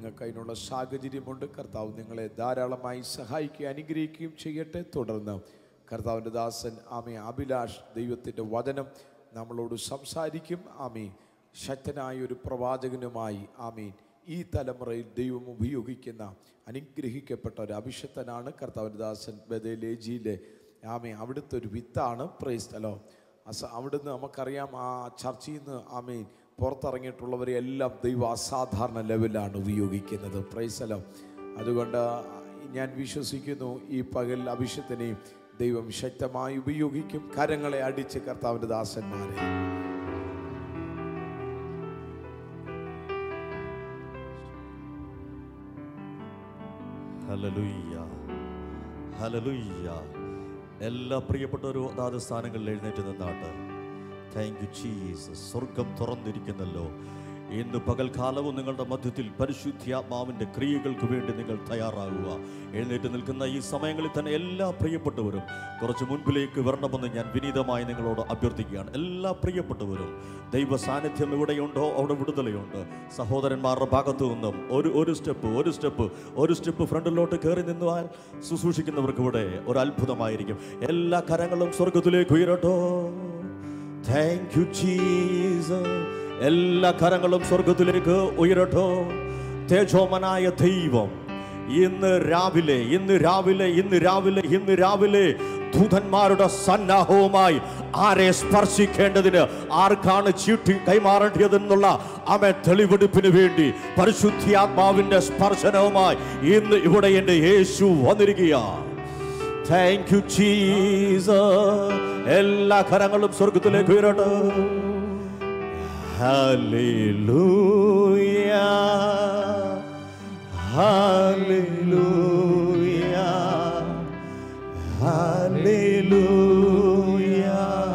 നിങ്ങൾക്ക് അതിനുള്ള സാഹചര്യമുണ്ട് കർത്താവ് നിങ്ങളെ ധാരാളമായി സഹായിക്കുകയും അനുഗ്രഹിക്കുകയും ചെയ്യട്ടെ തുടർന്ന് കർത്താവിൻ്റെ ദാസൻ ആമേ അഭിലാഷ് ദൈവത്തിൻ്റെ വചനം നമ്മളോട് സംസാരിക്കും ആമീൻ ശക്തനായ ഒരു പ്രവാചകനുമായി ആമീൻ ഈ തലമുറയിൽ ദൈവം ഉപയോഗിക്കുന്ന അനുഗ്രഹിക്കപ്പെട്ട ഒരു അഭിഷക്തനാണ് കർത്താവിൻ്റെ ദാസൻ ബദേലേജിയിലെ ആമേ അവിടുത്തെ ഒരു വിത്താണ് പ്രൈസ്തലോ അസ അവിടുന്ന് നമുക്കറിയാം ആ ചർച്ചയിൽ നിന്ന് ആമീൻ പുറത്തിറങ്ങിയിട്ടുള്ളവരെ എല്ലാം ദൈവം അസാധാരണ ലെവലാണ് ഉപയോഗിക്കുന്നത് പ്രൈസലോ അതുകൊണ്ട് ഞാൻ വിശ്വസിക്കുന്നു ഈ പകൽ അഭിഷത്തിനെയും ദൈവം ശക്തമായി ഉപയോഗിക്കും കരങ്ങളെ അടിച്ച് കർത്താവിൻ്റെ ദാസന്മാരെ ഹലലുയ്യ ഹലലുയ്യ എല്ലാ പ്രിയപ്പെട്ടവരും അതാത് സ്ഥാനങ്ങളിൽ എഴുന്നേറ്റ് നിന്നാട്ട് താങ്ക് യു ജീസസ് സ്വർഗം തുറന്നിരിക്കുന്നല്ലോ ഇന്ന് പകൽക്കാലവും നിങ്ങളുടെ മധ്യത്തിൽ പരിശുദ്ധാത്മാവിൻ്റെ ക്രിയകൾക്ക് വേണ്ടി നിങ്ങൾ തയ്യാറാകുക എഴുന്നേറ്റ് നിൽക്കുന്ന ഈ സമയങ്ങളിൽ തന്നെ എല്ലാ പ്രിയപ്പെട്ടവരും കുറച്ച് മുൻപിലേക്ക് വരണമെന്ന് ഞാൻ വിനീതമായി നിങ്ങളോട് അഭ്യർത്ഥിക്കുകയാണ് എല്ലാ പ്രിയപ്പെട്ടവരും ദൈവ സാന്നിധ്യം എവിടെയുണ്ടോ അവിടെ വിടുതലയുണ്ട് സഹോദരന്മാരുടെ ഭാഗത്തു നിന്നും ഒരു ഒരു സ്റ്റെപ്പ് ഒരു സ്റ്റെപ്പ് ഒരു സ്റ്റെപ്പ് ഫ്രണ്ടിലോട്ട് കയറി നിന്നാൽ ശുശ്രൂഷിക്കുന്നവർക്ക് ഇവിടെ ഒരു അത്ഭുതമായിരിക്കും എല്ലാ കരങ്ങളും സ്വർഗത്തിലേക്ക് ഉയരട്ടോ താങ്ക് യു ജീസസ് എല്ലാ കരങ്ങളും സ്വർഗത്തിലേക്ക് ഉയരട്ടോ തേജോമനായ ദൈവം ഇന്ന് രാവിലെ ഇന്ന് രാവിലെ ഇന്ന് രാവിലെ ഇന്ന് രാവിലെ ദൂതന്മാരുടെ സന്നാഹവുമായി ആരെ സ്പർശിക്കേണ്ടതിന് ആർക്കാണ് ചീട്ടി കൈമാറേണ്ടതെന്നുള്ള അവ തെളിവെടുപ്പിന് വേണ്ടി പരിശുദ്ധാത്മാവിന്റെ സ്പർശനവുമായി ഇന്ന് ഇവിടെ എൻ്റെ യേശു വന്നിരിക്കുകയാണ് താങ്ക് യു ജീസസ് എല്ലാ കരങ്ങളും സ്വർഗത്തിലേക്ക് ഉയരട്ടെ ഹല്ലേലൂയ ഹല്ലേലൂയ ഹല്ലേലൂയ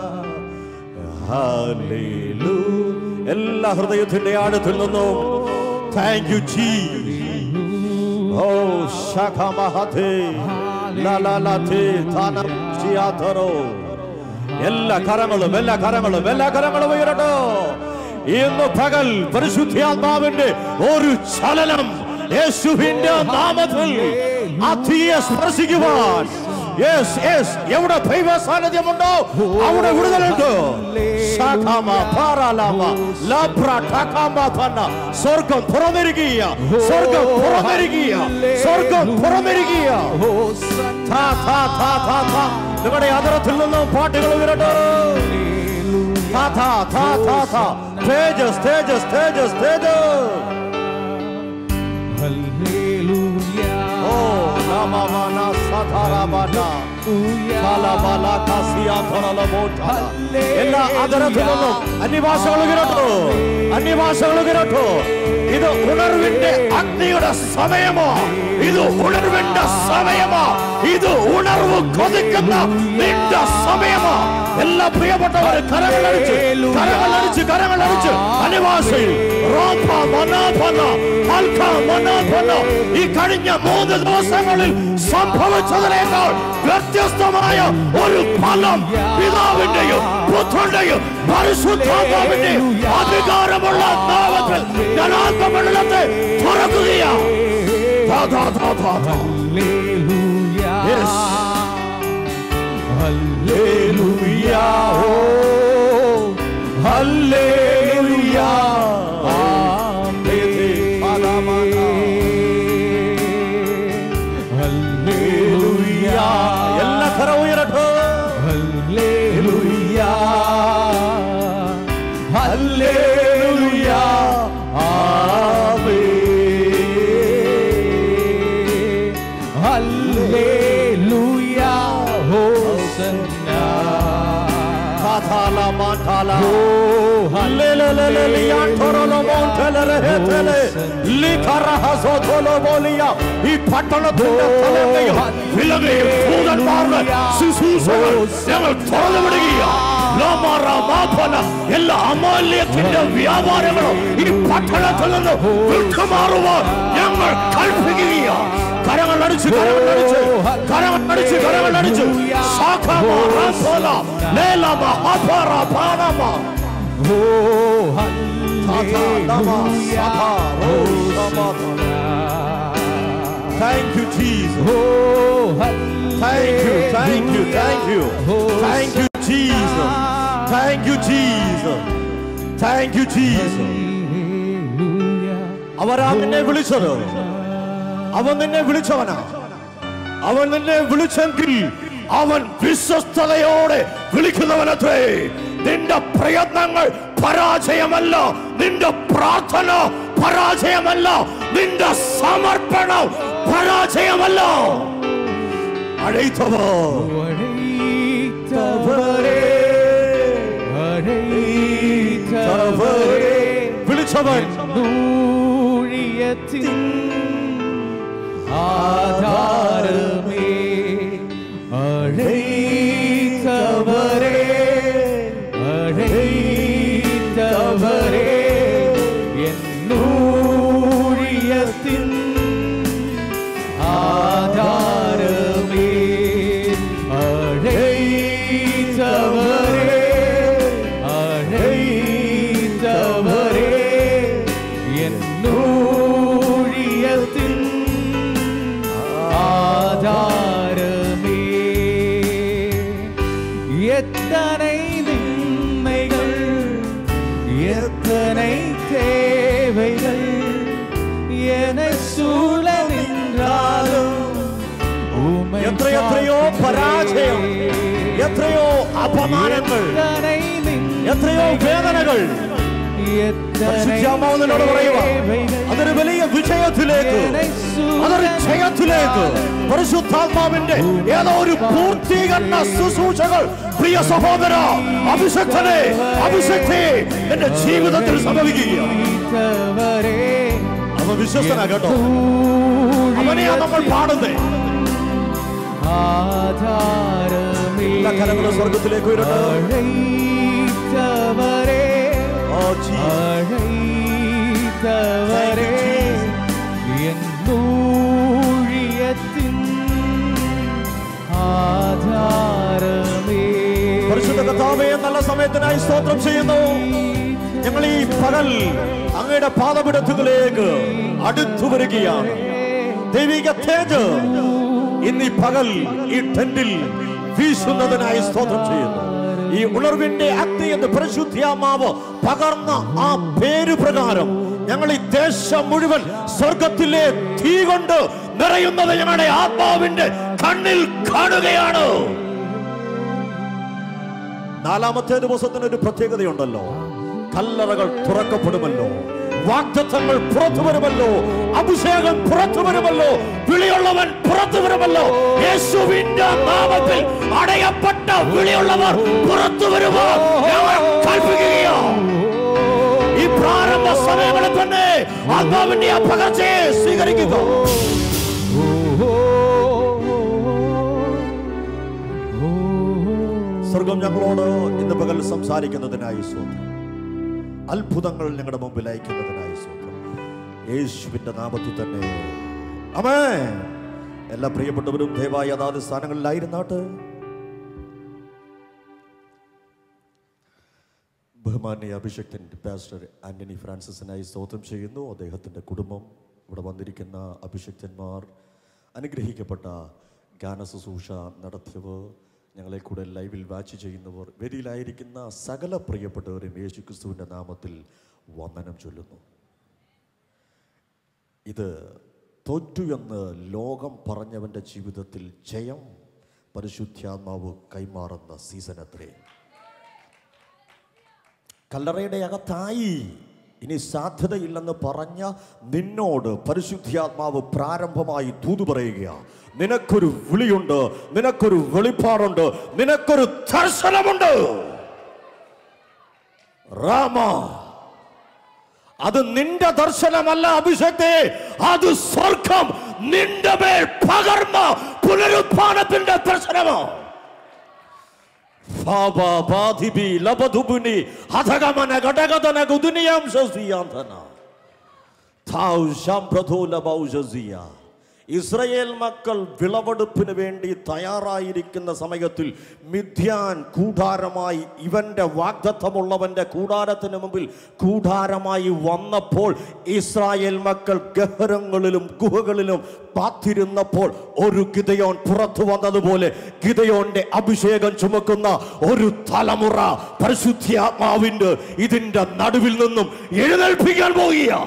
ഹല്ലേലൂ എല്ലാ ഹൃദയത്തിന്റെ ആഴത്തിൽ നിന്നും താങ്ക് യു ജീസസ് ഓ ശഖമഹതേ ലലലതേ തനം ചിയാതരോ എല്ലാ കരങ്ങളും എല്ലാ കരങ്ങളും എല്ലാ കരങ്ങളും ഉയരട്ടോ ഇന്ന് പകൽ പരിശുദ്ധാത്മാവിന്റെ ഒരു ചലനം യേശുവിന്റെ നാമത്തിൽ അതിയെ സ്പർശിക്കുവാൻ യെസ് യെസ് എവിടെ ദൈവ സാന്നിധ്യമുണ്ടോ അവിടെ വിടുതലുണ്ട് ശാഖാമ, പാറാലാമ, ലബ്ര, ടകാമ, പന്ന. സ്വർഗം പുറന്നിരിക്കുക സ്വർഗം പുറന്നിരിക്കുക സ്വർഗം പുറന്നിരിക്കുക താ, താ, താ, താ, താ. നിങ്ങളുടെ അതരത്തിൽ നിന്നും പാട്ടുകൾ ഉയരട്ടെ താ, താ, താ, താ, താ. തേജസ് തേജസ് തേജസ് തേജസ് ഓ നമമന സധരബന കലബല കസിയ ധരലബോട്ട. എല്ലാ അതരത്തിൽ നിന്നും അന്യഭാഷകൾ ഉയരട്ടോ അന്യഭാഷകൾ ഉയരട്ടോ ഇത് ഉണർവിന്റെ അഗ്നിയുടെ സമയമോ ഇത് ഉണർവിന്റെ സമയമോ ഇത് ഉണർവ് കൊതിക്കുന്ന നിന്റെ സമയമോ എല്ലാ പ്രിയപ്പെട്ടവരും കരങ്ങളടിച്ച് കരങ്ങളടിച്ച് കരങ്ങളടിച്ച് അനിവാസിയിൽ റോപ്പ മനാഫന മൽക്ക മനാഫന ഈ കഴിഞ്ഞ മൂന്ന് ദിവസങ്ങളിൽ സംഭവിച്ചതിനേക്കാൾ വ്യത്യസ്തമായ ഒരു ഫലം പിതാവിന്റെയും പുത്രന്റെയും പരിശുദ്ധാത്മാവിന്റെയും അധികാരമുള്ള നാമത്തിൽ ഞാൻ ആത്മമണ്ഡലത്തെ തുറക്കുകയാണ് ധാ, ധാ, ധാ, ധാ, ധാ. Yes. Hallelujah. Oh, hallelujah. Hallelujah. എല്ലാ കരം ഉയരട്ടെ Hallelujah. Amen. Kathala mathala. Lelelelele yantoro montele rehetele. Likara hazotolo bolia. ഈ പട്ടണത്തിന്റെ തലങ്ങയും വിലങ്ങയും ഭൂതന്മാരുടെ ശുശ്രൂഷകൾ ഞങ്ങൾ തുറന്നു വിടുകയാണ് ലോമാറ മാഫല എല്ലാ അമാല്യത്തിന്റെ വ്യാപാരങ്ങളും ഈ പട്ടണത്തിൽ നിന്ന് വിട്ടുമാറുവാൻ ഞങ്ങൾ കൽപ്പിക്കുകയാണ് കരങ്ങൾ അടിച്ച് കരങ്ങൾ അടിച്ച് കരങ്ങൾ അടിച്ച് കരങ്ങൾ അടിച്ച് ശാഖമ റാഫല ലേലമ ഹഫറ പാനമ താഥ നമ സഭ റോ സമ Thank you, Jesus. Oh, Thank you, thank you, thank you. Thank you, Jesus. Thank you, Jesus. Thank you, Jesus. അവരാ നിന്നെ വിളിച്ചത് അവൻ നിന്നെ വിളിച്ചവനാ അവൻ നിന്നെ വിളിച്ചെങ്കിൽ അവൻ വിശ്വസ്തതയോടെ വിളിക്കുന്നവനത്രേ നിന്റെ പ്രയത്നങ്ങൾ പരാജയമല്ല നിന്റെ പ്രാർത്ഥന പരാജയമല്ല നിന്റെ സമർപ്പണം പരാജയമല്ല അழைத்தவர் അழைத்தவரே വിളിച്ചവൻ ൂഴിയത്തിൻ ആധാരമേ അഴൈത്തവരേ അഴൈത്തവരേ എന്നൂഴിയത്തിൻ ആധാരമേ അഴൈത്തവരേ അഴൈത്തവരേ എന്നൂഴിയത്തിൻ ஆதாரமே எத்தனை நின்மைகள் எத்தனை தேவைகள் என சூழ நின்றாலும் உம்மை എത്രയെത്രയോ പരാജയം എത്രയോ അപമാനങ്ങൾ எத்தனை എത്രയോ വേദനകൾ പരിശുദ്ധാത്മാവ് നിന്നോട് പറയുക അതൊരു വലിയ വിജയത്തിലേക്ക് അതൊരു ജയത്തിലേക്ക് പരിശുദ്ധാത്മാവിന്റെ ഏതോ ഒരു പൂർത്തീകരണ ശുശ്രൂഷകൾ പ്രിയ സഹോദര അഭിഷക്തനെ അഭിഷക്തി എന്റെ ജീവിതത്തിൽ സംഭവിക്കുകയാണ് അവൻ വിശ്വസ്തനാ കേട്ടോ അവനെയാ നമ്മൾ പാടുന്നേ ആധാരമേ എല്ലാ കരങ്ങളും സ്വർഗത്തിലേക്ക് ഉയരട്ടെ അഴൈത്തവരേ ഓ ജീസസ്. അഴൈത്തവരേ എന്നൂഴിയത്തിൻ ആധാരമേ പരിശുദ്ധ കർത്താവേ നല്ല സമയത്തിനായി സ്തോത്രം ചെയ്യുന്നു ഞങ്ങൾ ഈ പകൽ അങ്ങയുടെ പാദപിടത്തുകളിലേക്ക് അടുത്തു വരികയാണ് ദൈവിക തേജ് ഇന്ന് ഈ പകൽ ഈ ടെന്റിൽ വീശുന്നതിനായി സ്തോത്രം ചെയ്യുന്നു ഈ ഉണർവിന്റെ അഗ്നി എന്ന് പരിശുദ്ധിയാമാവ് പകർന്ന ആ പേര് പ്രകാരം ഞങ്ങൾ ഈ ദേശം മുഴുവൻ സ്വർഗത്തിലെ തീ കൊണ്ട് നിറയുന്നത് ഞങ്ങളുടെ ആത്മാവിന്റെ കണ്ണിൽ കാണുകയാണ് നാലാമത്തെ ദിവസത്തിന് ഒരു പ്രത്യേകതയുണ്ടല്ലോ കല്ലറകൾ തുറക്കപ്പെടുമല്ലോ വാഗ്ദത്തങ്ങൾ പുറത്തു വരുമല്ലോ അഭിഷേകം പുറത്തു വരുമല്ലോ വിളിയുള്ളവൻ പുറത്തു വരുമല്ലോ യേശുവിന്റെ നാമത്തിൽ അടയപ്പെട്ട വിളിയുള്ളവർ പുറത്തു വരുമോ ഞങ്ങൾ കൽപ്പിക്കുകയോ ഈ പ്രാരംഭ സമയങ്ങളിൽ തന്നെ ആത്മാവിന്റെ ആ പകർച്ചയെ സ്വീകരിക്കുക സ്വർഗം ഞങ്ങളോട് ഇന്ന് പകൽ സംസാരിക്കുന്നതിനായി സ്വന്തം അത്ഭുതങ്ങൾ ഞങ്ങളുടെ മുമ്പിൽ അയക്കുന്നതിനായി സ്വന്തം യേശുവിന്റെ നാമത്തിൽ തന്നെ അമേ എല്ലാ പ്രിയപ്പെട്ടവരും ദയവായി അതാത് സ്ഥാനങ്ങളിലായിരുന്നാട്ട് ബഹുമാന്യ അഭിഷക്തൻ പാസ്റ്റർ ആന്റണി ഫ്രാൻസിസിനായി സ്തോത്രം ചെയ്യുന്നു അദ്ദേഹത്തിൻ്റെ കുടുംബം ഇവിടെ വന്നിരിക്കുന്ന അഭിഷക്തന്മാർ അനുഗ്രഹിക്കപ്പെട്ട ഗാനശുശ്രൂഷ നടത്തിയവർ ഞങ്ങളെ കൂടെ ലൈവിൽ വാച്ച് ചെയ്യുന്നവർ വേദിയിലായിരിക്കുന്ന സകല പ്രിയപ്പെട്ടവരും യേശു ക്രിസ്തുവിൻ്റെ നാമത്തിൽ വന്ദനം ചൊല്ലുന്നു ഇത് തോറ്റു എന്ന് ലോകം പറഞ്ഞവൻ്റെ ജീവിതത്തിൽ ജയം പരിശുദ്ധാത്മാവ് കൈമാറുന്ന സീസൺ അത്രേ കല്ലറയുടെ അകത്തായി ഇനി സാധ്യതയില്ലെന്ന് പറഞ്ഞ നിന്നോട് പരിശുദ്ധാത്മാവ് പ്രാരംഭമായി തൂതു പറയുക നിനക്കൊരു വിളിയുണ്ട് നിനക്കൊരു വെളിപ്പാടുണ്ട് നിനക്കൊരു ദർശനമുണ്ട് രാമ അത് നിന്റെ ദർശനമല്ല അഭിഷേകത്തെ അത് സ്വർഗം നിന്റെ മേൽ പകർന്ന പുനരുത്ഥാനത്തിന്റെ ദർശനമോ ഫാബാബാധിബി ലബധുബുനി ഹതഗമന ഘടകതന ഗുദുനിയാം ശസിയാന്തന താവ് ശംപ്രഥോ ലബൗ ശസിയ ഇസ്രയേൽ മക്കൾ വിളവെടുപ്പിന് വേണ്ടി തയ്യാറായിരിക്കുന്ന സമയത്തിൽ മിഥ്യാൻ കൂടാരമായി ഇവന്റെ വാഗ്ദത്തമുള്ളവന്റെ കൂടാരത്തിന് മുമ്പിൽ കൂടാരമായി വന്നപ്പോൾ ഇസ്രായേൽ മക്കൾ ഗഹരങ്ങളിലും ഗുഹകളിലും പാത്തിരുന്നപ്പോൾ ഒരു ഗിതയോൻ പുറത്തു വന്നതുപോലെ ഗിതയോന്റെ അഭിഷേകം ചുമക്കുന്ന ഒരു തലമുറ പരിശുദ്ധാത്മാവിന്റെ ഇതിന്റെ നടുവിൽ നിന്നും എഴുന്നേൽപ്പിക്കാൻ പോകുക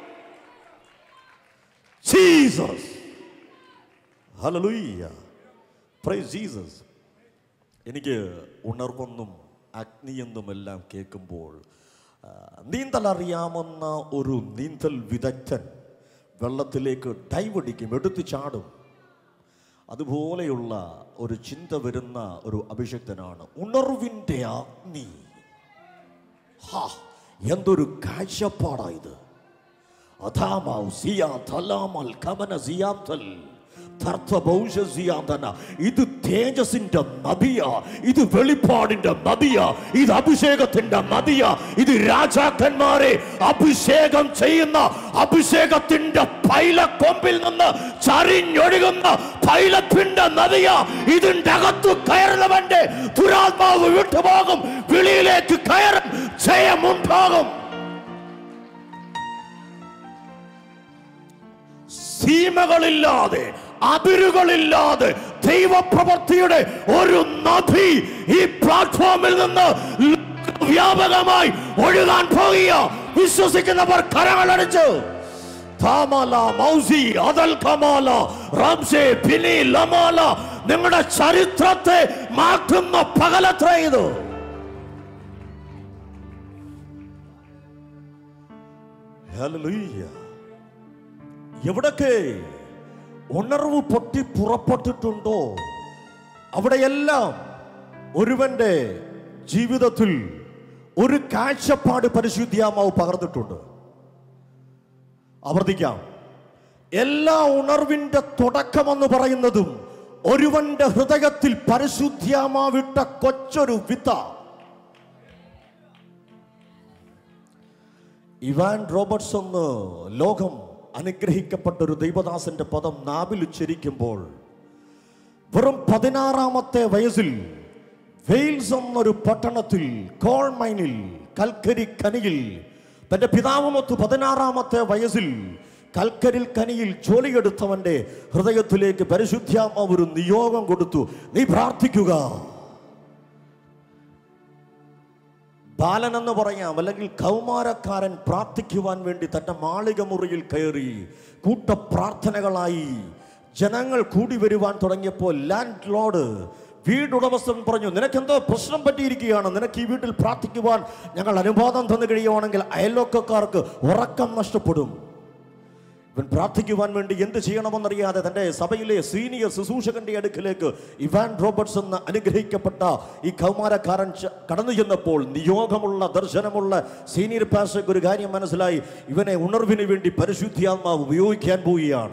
ജീസസ് ഹല്ലേലൂയ പ്രൈസ് ജീസസ് എനിക്ക് ഉണർവെന്നും അഗ്നിയെന്നുമെല്ലാം കേൾക്കുമ്പോൾ ആ, നീന്തൽ അറിയാവുന്ന ഒരു നീന്തൽ വിദഗ്ധൻ വെള്ളത്തിലേക്ക് ഡൈവടിക്കും എടുത്തു ചാടും അതുപോലെയുള്ള ഒരു ചിന്ത വരുന്ന ഒരു അഭിഷക്തനാണ് ഉണർവിൻ്റെ അഗ്നി ഹാ എന്തൊരു കാഴ്ചപ്പാടാ ഇത് അഥാമാവ് സിയാ തലാമൽ കമന സിയാത്തൽ തർത്തബൗഷ സിയാതന. ഇത് തേജസിന്റെ നദിയാ ഇത് വെളിപ്പാടിന്റെ നദിയാ ഇത് അഭിഷേകത്തിന്റെ നദിയാ ഇത് രാജാക്കന്മാരെ അഭിഷേകം ചെയ്യുന്ന അഭിഷേകത്തിന്റെ പൈലക്കൊമ്പിൽ നിന്ന് ചരിഞ്ഞൊഴുകുന്ന പൈലത്തിന്റെ നദിയാ ഇതിന്റെ അകത്ത് കയറുന്നവന്റെ ദുരാത്മാവ് വിട്ടുപോകും വിളിയിലേക്ക് കയറും ജയമുണ്ടാകും സീമകളില്ലാതെ അതിരുകളില്ലാതെ ദൈവപ്രവൃത്തിയുടെ ഒരു നദി ഈ പ്ലാറ്റ്ഫോമിൽ നിന്ന് വ്യാപകമായി ഒഴുകാൻ പോകുക വിശ്വസിക്കുന്നവർ കരങ്ങളടിച്ച് താമല മൗസി അതൽ കമാല റംസെ ഫിനി ലമാല നിങ്ങളുടെ ചരിത്രത്തെ മാറ്റുന്ന പകലത്ര ഇത് Hallelujah. എവിടൊക്കെ ഉണർവ് പൊട്ടി പുറപ്പെട്ടിട്ടുണ്ടോ അവിടെയെല്ലാം ഒരുവന്റെ ജീവിതത്തിൽ ഒരു കാഴ്ചപ്പാട് പരിശുദ്ധിയാമാവ് പകർന്നിട്ടുണ്ട് ആവർത്തിക്കാം എല്ലാ ഉണർവിന്റെ തുടക്കമെന്ന് പറയുന്നതും ഒരുവന്റെ ഹൃദയത്തിൽ പരിശുദ്ധിയാമാവിട്ട കൊച്ചൊരു വിത്ത ഇവാൻ റോബർട്സ് എന്ന് ലോകം അനുഗ്രഹിക്കപ്പെട്ട ഒരു ദൈവദാസന്റെ പദം നാവിൽ ഉച്ചരിക്കുമ്പോൾ വെറും പതിനാറാമത്തെ വയസ്സിൽ വെയിൽസ് എന്നൊരു പട്ടണത്തിൽ കോൾ മൈനിൽ കൽക്കരി കനിയിൽ തന്റെ പിതാവുമൊത്ത് പതിനാറാമത്തെ വയസ്സിൽ കൽക്കരിൽ കനിയിൽ ജോലിയെടുത്തവന്റെ ഹൃദയത്തിലേക്ക് പരിശുദ്ധാത്മ ഒരു നിയോഗം കൊടുത്തു നീ പ്രാർത്ഥിക്കുക ബാലൻ എന്ന് പറയാം അല്ലെങ്കിൽ കൗമാരക്കാരൻ പ്രാർത്ഥിക്കുവാൻ വേണ്ടി തന്റെ മാളിക മുറിയിൽ കയറി കൂട്ട പ്രാർത്ഥനകളായി ജനങ്ങൾ കൂടി വരുവാൻ തുടങ്ങിയപ്പോൾ ലാൻഡ് ലോഡ് വീടുടമസ്ഥൻ പറഞ്ഞു നിനക്കെന്തോ പ്രശ്നം പറ്റിയിരിക്കുകയാണ് നിനക്ക് ഈ വീട്ടിൽ പ്രാർത്ഥിക്കുവാൻ ഞങ്ങൾ അനുവാദം തന്നു കഴിയുവാണെങ്കിൽ അയൽവക്കക്കാർക്ക് ഉറക്കം നഷ്ടപ്പെടും ഇവൻ പ്രാർത്ഥിക്കുവാൻ വേണ്ടി എന്ത് ചെയ്യണമെന്നറിയാതെ തന്റെ സഭയിലെ സീനിയർ ശുശ്രൂഷകന്റെ അടുക്കിലേക്ക് ഇവാൻ റോബർട്സ് എന്ന അനുഗ്രഹിക്കപ്പെട്ട ഈ കൗമാരക്കാരൻ ച- കടന്നു ചെന്നപ്പോൾ നിയോഗമുള്ള ദർശനമുള്ള സീനിയർ പാസ്റ്റർക്ക് ഒരു കാര്യം മനസ്സിലായി ഇവനെ ഉണർവിന് വേണ്ടി പരിശുദ്ധിയാത്മാവ് ഉപയോഗിക്കാൻ പോവുകയാണ്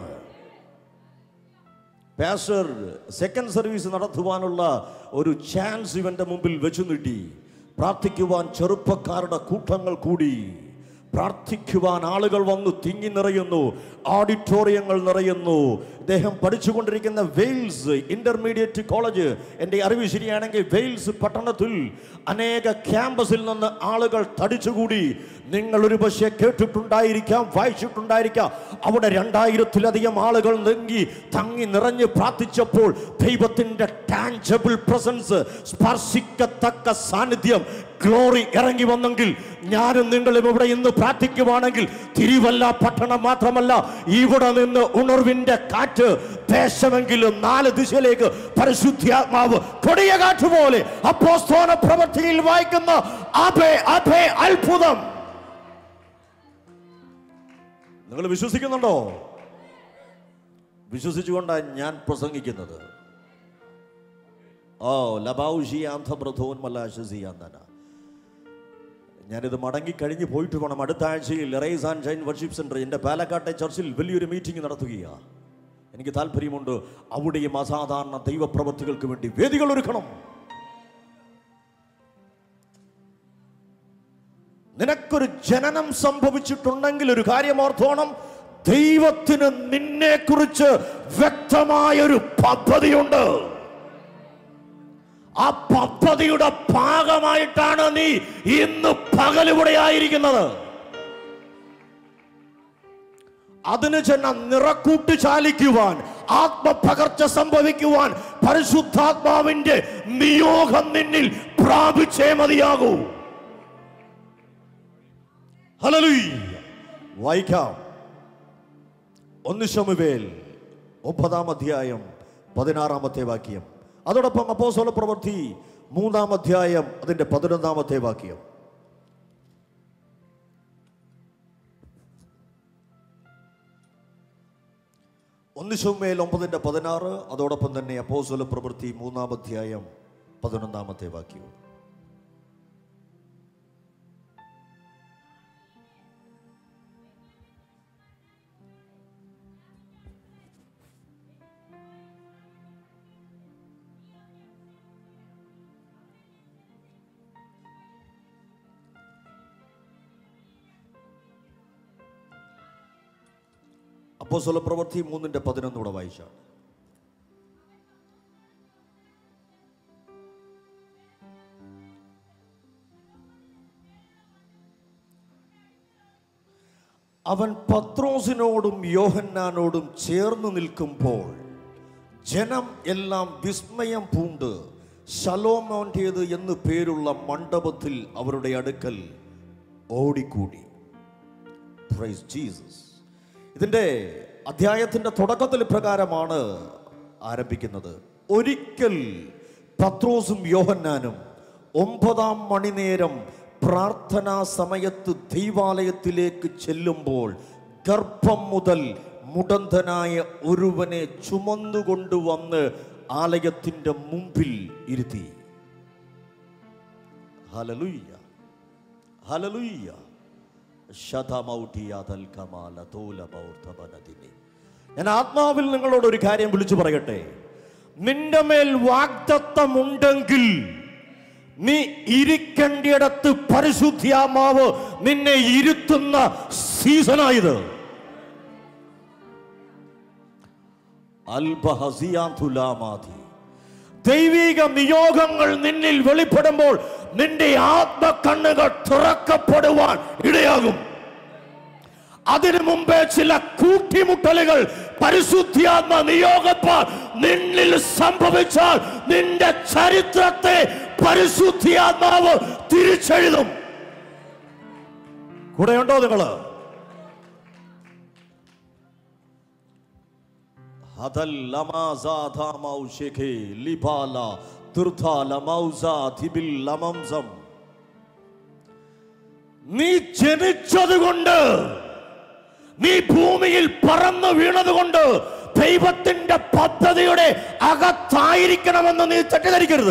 പാസ്റ്റർ സെക്കൻഡ് സർവീസ് നടത്തുവാനുള്ള ഒരു ചാൻസ് ഇവന്റെ മുമ്പിൽ വെച്ചു നീട്ടി പ്രാർത്ഥിക്കുവാൻ ചെറുപ്പക്കാരുടെ കൂട്ടങ്ങൾ കൂടി പ്രാർത്ഥിക്കുവാൻ ആളുകൾ വന്നു തിങ്ങി നിറയുന്നു ഓഡിറ്റോറിയങ്ങൾ നിറയുന്നു ഇദ്ദേഹം പഠിച്ചുകൊണ്ടിരിക്കുന്ന വെയിൽസ് ഇന്റർമീഡിയറ്റ് കോളേജ് എൻ്റെ അറിവ് ശരിയാണെങ്കിൽ വെയിൽസ് പട്ടണത്തിൽ അനേക ക്യാമ്പസിൽ നിന്ന് ആളുകൾ തടിച്ചുകൂടി നിങ്ങൾ ഒരു പക്ഷേ കേട്ടിട്ടുണ്ടായിരിക്കാം വായിച്ചിട്ടുണ്ടായിരിക്കാം അവിടെ രണ്ടായിരത്തിലധികം ആളുകൾ നെങ്കി തങ്ങി നിറഞ്ഞ് പ്രാർത്ഥിച്ചപ്പോൾ ദൈവത്തിന്റെ ടാഞ്ചബിൾ പ്രസൻസ് സ്പർശിക്കത്തക്ക സാന്നിധ്യം ഗ്ലോറി ഇറങ്ങി വന്നെങ്കിൽ ഞാനും നിങ്ങളും ഇവിടെ ഇന്ന് പ്രാർത്ഥിക്കുവാണെങ്കിൽ തിരുവല്ല പട്ടണം മാത്രമല്ല ഇവിടെ നിന്ന് ഉണർവിന്റെ കാറ്റ് ദേശമെങ്കിലും നാല് ദിശയിലേക്ക് പരിശുദ്ധാത്മാവ് കൊടിയ കാറ്റ് പോലെ അപ്പോസ്തോല പ്രവൃത്തിയിൽ വായിക്കുന്ന അഭേ അഭേ അത്ഭുതം നിങ്ങൾ വിശ്വസിക്കുന്നുണ്ടോ വിശ്വസിച്ചുകൊണ്ടാണ് ഞാൻ പ്രസംഗിക്കുന്നത് ഓ ലബാവുഷിയാന്തബ്രഥോന്മലാശിയാന്തന ഞാനിത് മടങ്ങി കഴിഞ്ഞ് പോയിട്ട് വേണം അടുത്ത ആഴ്ചയിൽ rise and shine worship centre എൻ്റെ പാലക്കാട്ടെ ചർച്ചിൽ വലിയൊരു മീറ്റിംഗ് നടത്തുകയാണ് എനിക്ക് താല്പര്യമുണ്ട് അവിടെയും അസാധാരണ ദൈവപ്രവൃത്തികൾക്ക് വേണ്ടി വേദികൾ ഒരുക്കണം നിനക്കൊരു ജനനം സംഭവിച്ചിട്ടുണ്ടെങ്കിൽ ഒരു കാര്യം ഓർത്തോണം ദൈവത്തിന് നിന്നെ കുറിച്ച് വ്യക്തമായൊരു പദ്ധതിയുണ്ട് ആ പദ്ധതിയുടെ ഭാഗമായിട്ടാണ് നീ ഇന്ന് പകലിവിടെ ആയിരിക്കുന്നത് അതിന് ചെന്ന നിറക്കൂട്ട് ചാലിക്കുവാൻ ആത്മപകർച്ച സംഭവിക്കുവാൻ പരിശുദ്ധാത്മാവിന്റെ നിയോഗം നിന്നിൽ പ്രാപിച്ചേ മതിയാകൂ ഹല്ലേലൂയ വായിക്കാം ഒന്ന് ശമുവേൽ ഒമ്പതാം അധ്യായം പതിനാറാമത്തെ വാക്യം അതോടൊപ്പം അപ്പോസ്തല പ്രവൃത്തി മൂന്നാം അധ്യായം അതിന്റെ പതിനൊന്നാമത്തെ വാക്യം ഒന്ന് ശമുവേൽ ഒമ്പതിന്റെ പതിനാറ് അതോടൊപ്പം തന്നെ അപ്പോസ്തല പ്രവൃത്തി മൂന്നാം അധ്യായം പതിനൊന്നാമത്തെ വാക്യവും അപ്പോസ്തല പ്രവൃത്തി മൂന്നിന്റെ പതിനൊന്നൂടെ വായിച്ചാണ് അവൻ പത്രോസിനോടും യോഹന്നാനോടും ചേർന്ന് നിൽക്കുമ്പോൾ ജനം എല്ലാം വിസ്മയം പൂണ്ട് ശലോമോന്റേത് എന്ന് പേരുള്ള മണ്ഡപത്തിൽ അവരുടെ അടുക്കൽ ഓടിക്കൂടി പ്രൈസ് ജീസസ് ഇതിൻ്റെ അധ്യായത്തിൻ്റെ തുടക്കത്തിൽ പ്രകാരമാണ് ആരംഭിക്കുന്നത് ഒരിക്കൽ പത്രോസും യോഹന്നാനും ഒമ്പതാം മണിനേരം പ്രാർത്ഥനാ സമയത്ത് ദൈവാലയത്തിലേക്ക് ചെല്ലുമ്പോൾ ഗർഭം മുതൽ മുടന്തനായ ഒരുവനെ ചുമന്നുകൊണ്ടുവന്ന് ആലയത്തിൻ്റെ മുമ്പിൽ ഇരുത്തി ഹലലുയ്യ ഹലലുയ്യ ശതമൗഢിയാതൽ കമാല തോലമൗർധവനദിനെ. ഞാൻ ആത്മാവിൽ നിങ്ങളോട് ഒരു കാര്യം വിളിച്ചു പറയട്ടെ നിന്റെ മേൽ വാഗ്ദത്തമുണ്ടെങ്കിൽ നീ ഇരിക്കേണ്ടിയിടത്ത് പരിശുദ്ധിയാമാവ് നിന്നെ ഇരുത്തുന്ന സീസണായത് അൽബഹസിയാതുലാമാതി ദൈവിക നിയോഗങ്ങൾ നിന്നിൽ വെളിപ്പെടുമ്പോൾ നിന്റെ ആത്മകണ്ണുകൾ തുറക്കപ്പെടുവാൻ ഇടയാകും അതിനു മുമ്പേ ചില കൂട്ടിമുട്ടലുകൾ പരിശുദ്ധിയാത്മ നിയോഗപ്പാൽ നിന്നിൽ സംഭവിച്ചാൽ നിന്റെ ചരിത്രത്തെ പരിശുദ്ധിയാത്മാവ് തിരിച്ചെഴുതും കൂടെയുണ്ടോ നിങ്ങള് ഹദൽ ലമാസാധാമൗശിഖേ ലിബാല ദുർധാലമൗസാധിബിൽ ലമംസം. നീ ജനിച്ചതുകൊണ്ട് നീ ഭൂമിയിൽ പറന്നു വീണതുകൊണ്ട് ദൈവത്തിന്റെ പദ്ധതിയുടെ അകത്തായിരിക്കണമെന്ന് നീ തെറ്റിദ്ധരിക്കരുത്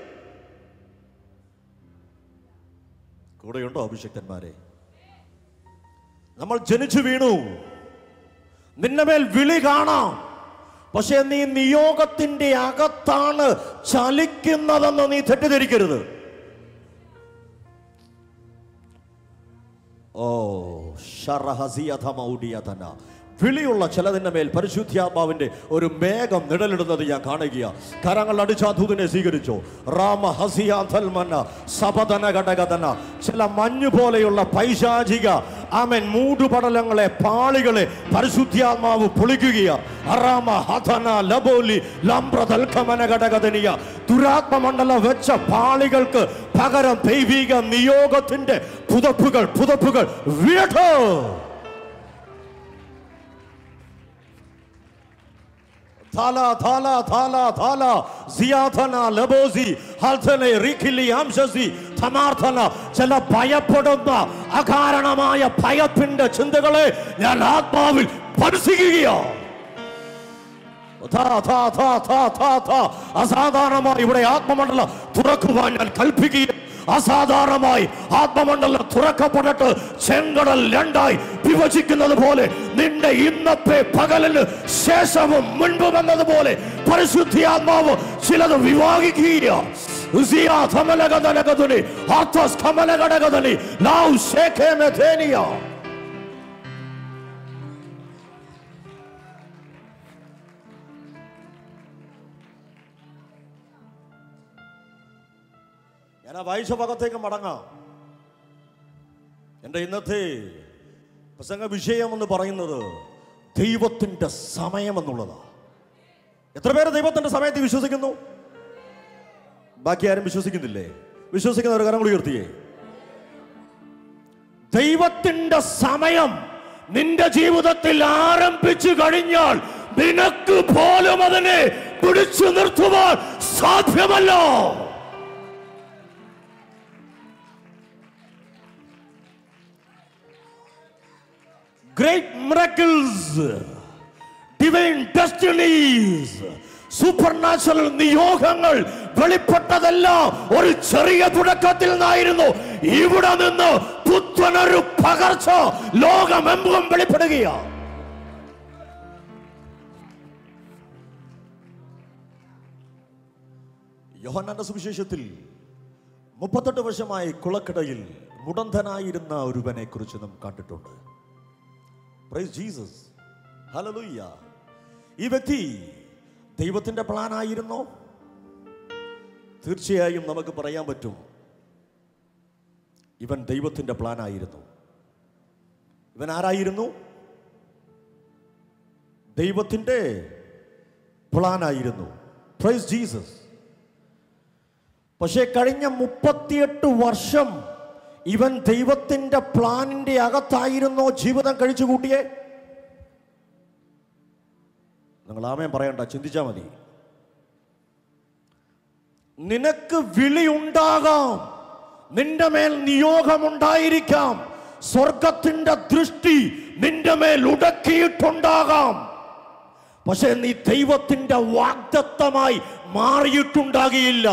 കൂടെയുണ്ടോ അഭിഷക്തന്മാരെ നമ്മൾ ജനിച്ചു വീണു നിന്റെ മേൽ വിളി കാണാം പക്ഷെ നീ നിയോഗത്തിന്റെ അകത്താണ് ചലിക്കുന്നതെന്ന് നീ തെറ്റിദ്ധരിക്കരുത് ഓ ഷറഹസിയഥമൗഡിയതന. വിളിയുള്ള ചിലതിന്റെ മേൽ പരിശുദ്ധാത്മാവിന്റെ ഒരു മേഘം നിഴലിടുന്നത് ഞാൻ കാണുക കരങ്ങൾ അടിച്ചാധൂതിനെ സ്വീകരിച്ചു റാമ ഹസിയാഥൽമന സപതന ഘടകതന ചില മഞ്ഞു പോലെയുള്ള പൈശാചിക ആമൻ മൂടുപടലങ്ങളെ പാളികളെ പരിശുദ്ധാത്മാവ് പൊളിക്കുക അറാമ ഹതന ലബോലി ലംബ്രതൽക്കമന ഘടകതനിയ ദുരാത്മമണ്ഡലം വെച്ച പാളികൾക്ക് പകരം ദൈവിക നിയോഗത്തിന്റെ പുതപ്പുകൾ പുതപ്പുകൾ വീട്ടോ ഥാല ഥാല ഥാല ഥാല സിയാഥന ലബോസി ഹൽഥനെ റിഖിലി അംശസി ധമാർത്ഥന ചില ഭയപ്പെടുന്ന അകാരണമായ ഭയത്തിന്റെ ചിന്തകളെ ഞാൻ ആത്മാവിൽ പരിശീലിക്കുകയാണ് ഥാ, ഥാ, ഥാ, ഥാ, ഥാ, ഥാ. അസാധാരണമായി ഇവിടെ ആത്മമണ്ഡലം തുറക്കുവാൻ ഞാൻ കൽപ്പിക്കുകയും അസാധാരണമായി ആത്മമണ്ഡലം തുറക്കപ്പെട്ടിട്ട് ചെങ്കടൽ രണ്ടായി വിഭജിക്കുന്നത് പോലെ നിന്റെ ഇന്നത്തെ പകലിന് ശേഷവും മുൻപും എന്നതുപോലെ പരിശുദ്ധിയാത്മാവ് ചിലത് വിവാഹിക്കുകയാണ് ഉസിയ ധമലഗതനഗതുനി, ആർത്തസ് ഖമലഗടഗതുനി, ലൗ ശേഖേമെഥേനിയ. ഞാൻ ആ വായിച്ച ഭാഗത്തേക്ക് മടങ്ങാം എൻ്റെ ഇന്നത്തെ പ്രസംഗ വിഷയം എന്ന് പറയുന്നത് ദൈവത്തിൻ്റെ സമയം എന്നുള്ളതാണ് എത്ര പേര് ദൈവത്തിന്റെ സമയത്ത് വിശ്വസിക്കുന്നു ബാക്കി ആരും വിശ്വസിക്കുന്നില്ലേ വിശ്വസിക്കുന്ന ഒരു കരം കൂടി ഉയർത്തിയേ ദൈവത്തിന്റെ സമയം നിന്റെ ജീവിതത്തിൽ ആരംഭിച്ചു കഴിഞ്ഞാൽ നിനക്ക് പോലും അതിനെ പിടിച്ചു നിർത്തുവാൻ സാധ്യമല്ലോ great miracles, divine destinies, supernatural നിയോഗങ്ങൾ വെളിപ്പെട്ടതെല്ലാം ഒരു ചെറിയ തുടക്കത്തിൽ നിന്നായിരുന്നു ഇവിടെ നിന്ന് പുത്തനൊരു പകർച്ച ലോകമെമ്പും വെളിപ്പെടുകയാണ് യോഹന്നാന്റെ സുവിശേഷത്തിൽ മുപ്പത്തെട്ട് വർഷമായി കുളക്കടയിൽ മുടന്തനായിരുന്ന ഒരുവനെ കുറിച്ച് നാം കണ്ടിട്ടുണ്ട് പ്രൈസ് ജീസസ് ഹല്ലേലൂയ ഈ വ്യക്തി ദൈവത്തിന്റെ പ്ലാൻ ആയിരുന്നോ തീർച്ചയായും നമുക്ക് പറയാൻ പറ്റും ഇവൻ ദൈവത്തിന്റെ പ്ലാൻ ആയിരുന്നു ഇവൻ ആരായിരുന്നു ദൈവത്തിന്റെ പ്ലാൻ ആയിരുന്നു പ്രൈസ് ജീസസ് പക്ഷേ കഴിഞ്ഞ മുപ്പത്തിയെട്ട് വർഷം ഇവൻ ദൈവത്തിന്റെ പ്ലാനിന്റെ അകത്തായിരുന്നോ ജീവിതം കഴിച്ചു കൂട്ടിയേ നിങ്ങൾ ആമയം പറയണ്ട ചിന്തിച്ചാ മതി നിനക്ക് വിളിയുണ്ടാകാം നിന്റെ മേൽ നിയോഗമുണ്ടായിരിക്കാം സ്വർഗത്തിന്റെ ദൃഷ്ടി നിന്റെ മേൽ ഉടക്കിയിട്ടുണ്ടാകാം പക്ഷെ നീ ദൈവത്തിന്റെ വാഗ്ദത്തമായി മാറിയിട്ടുണ്ടാകിയില്ല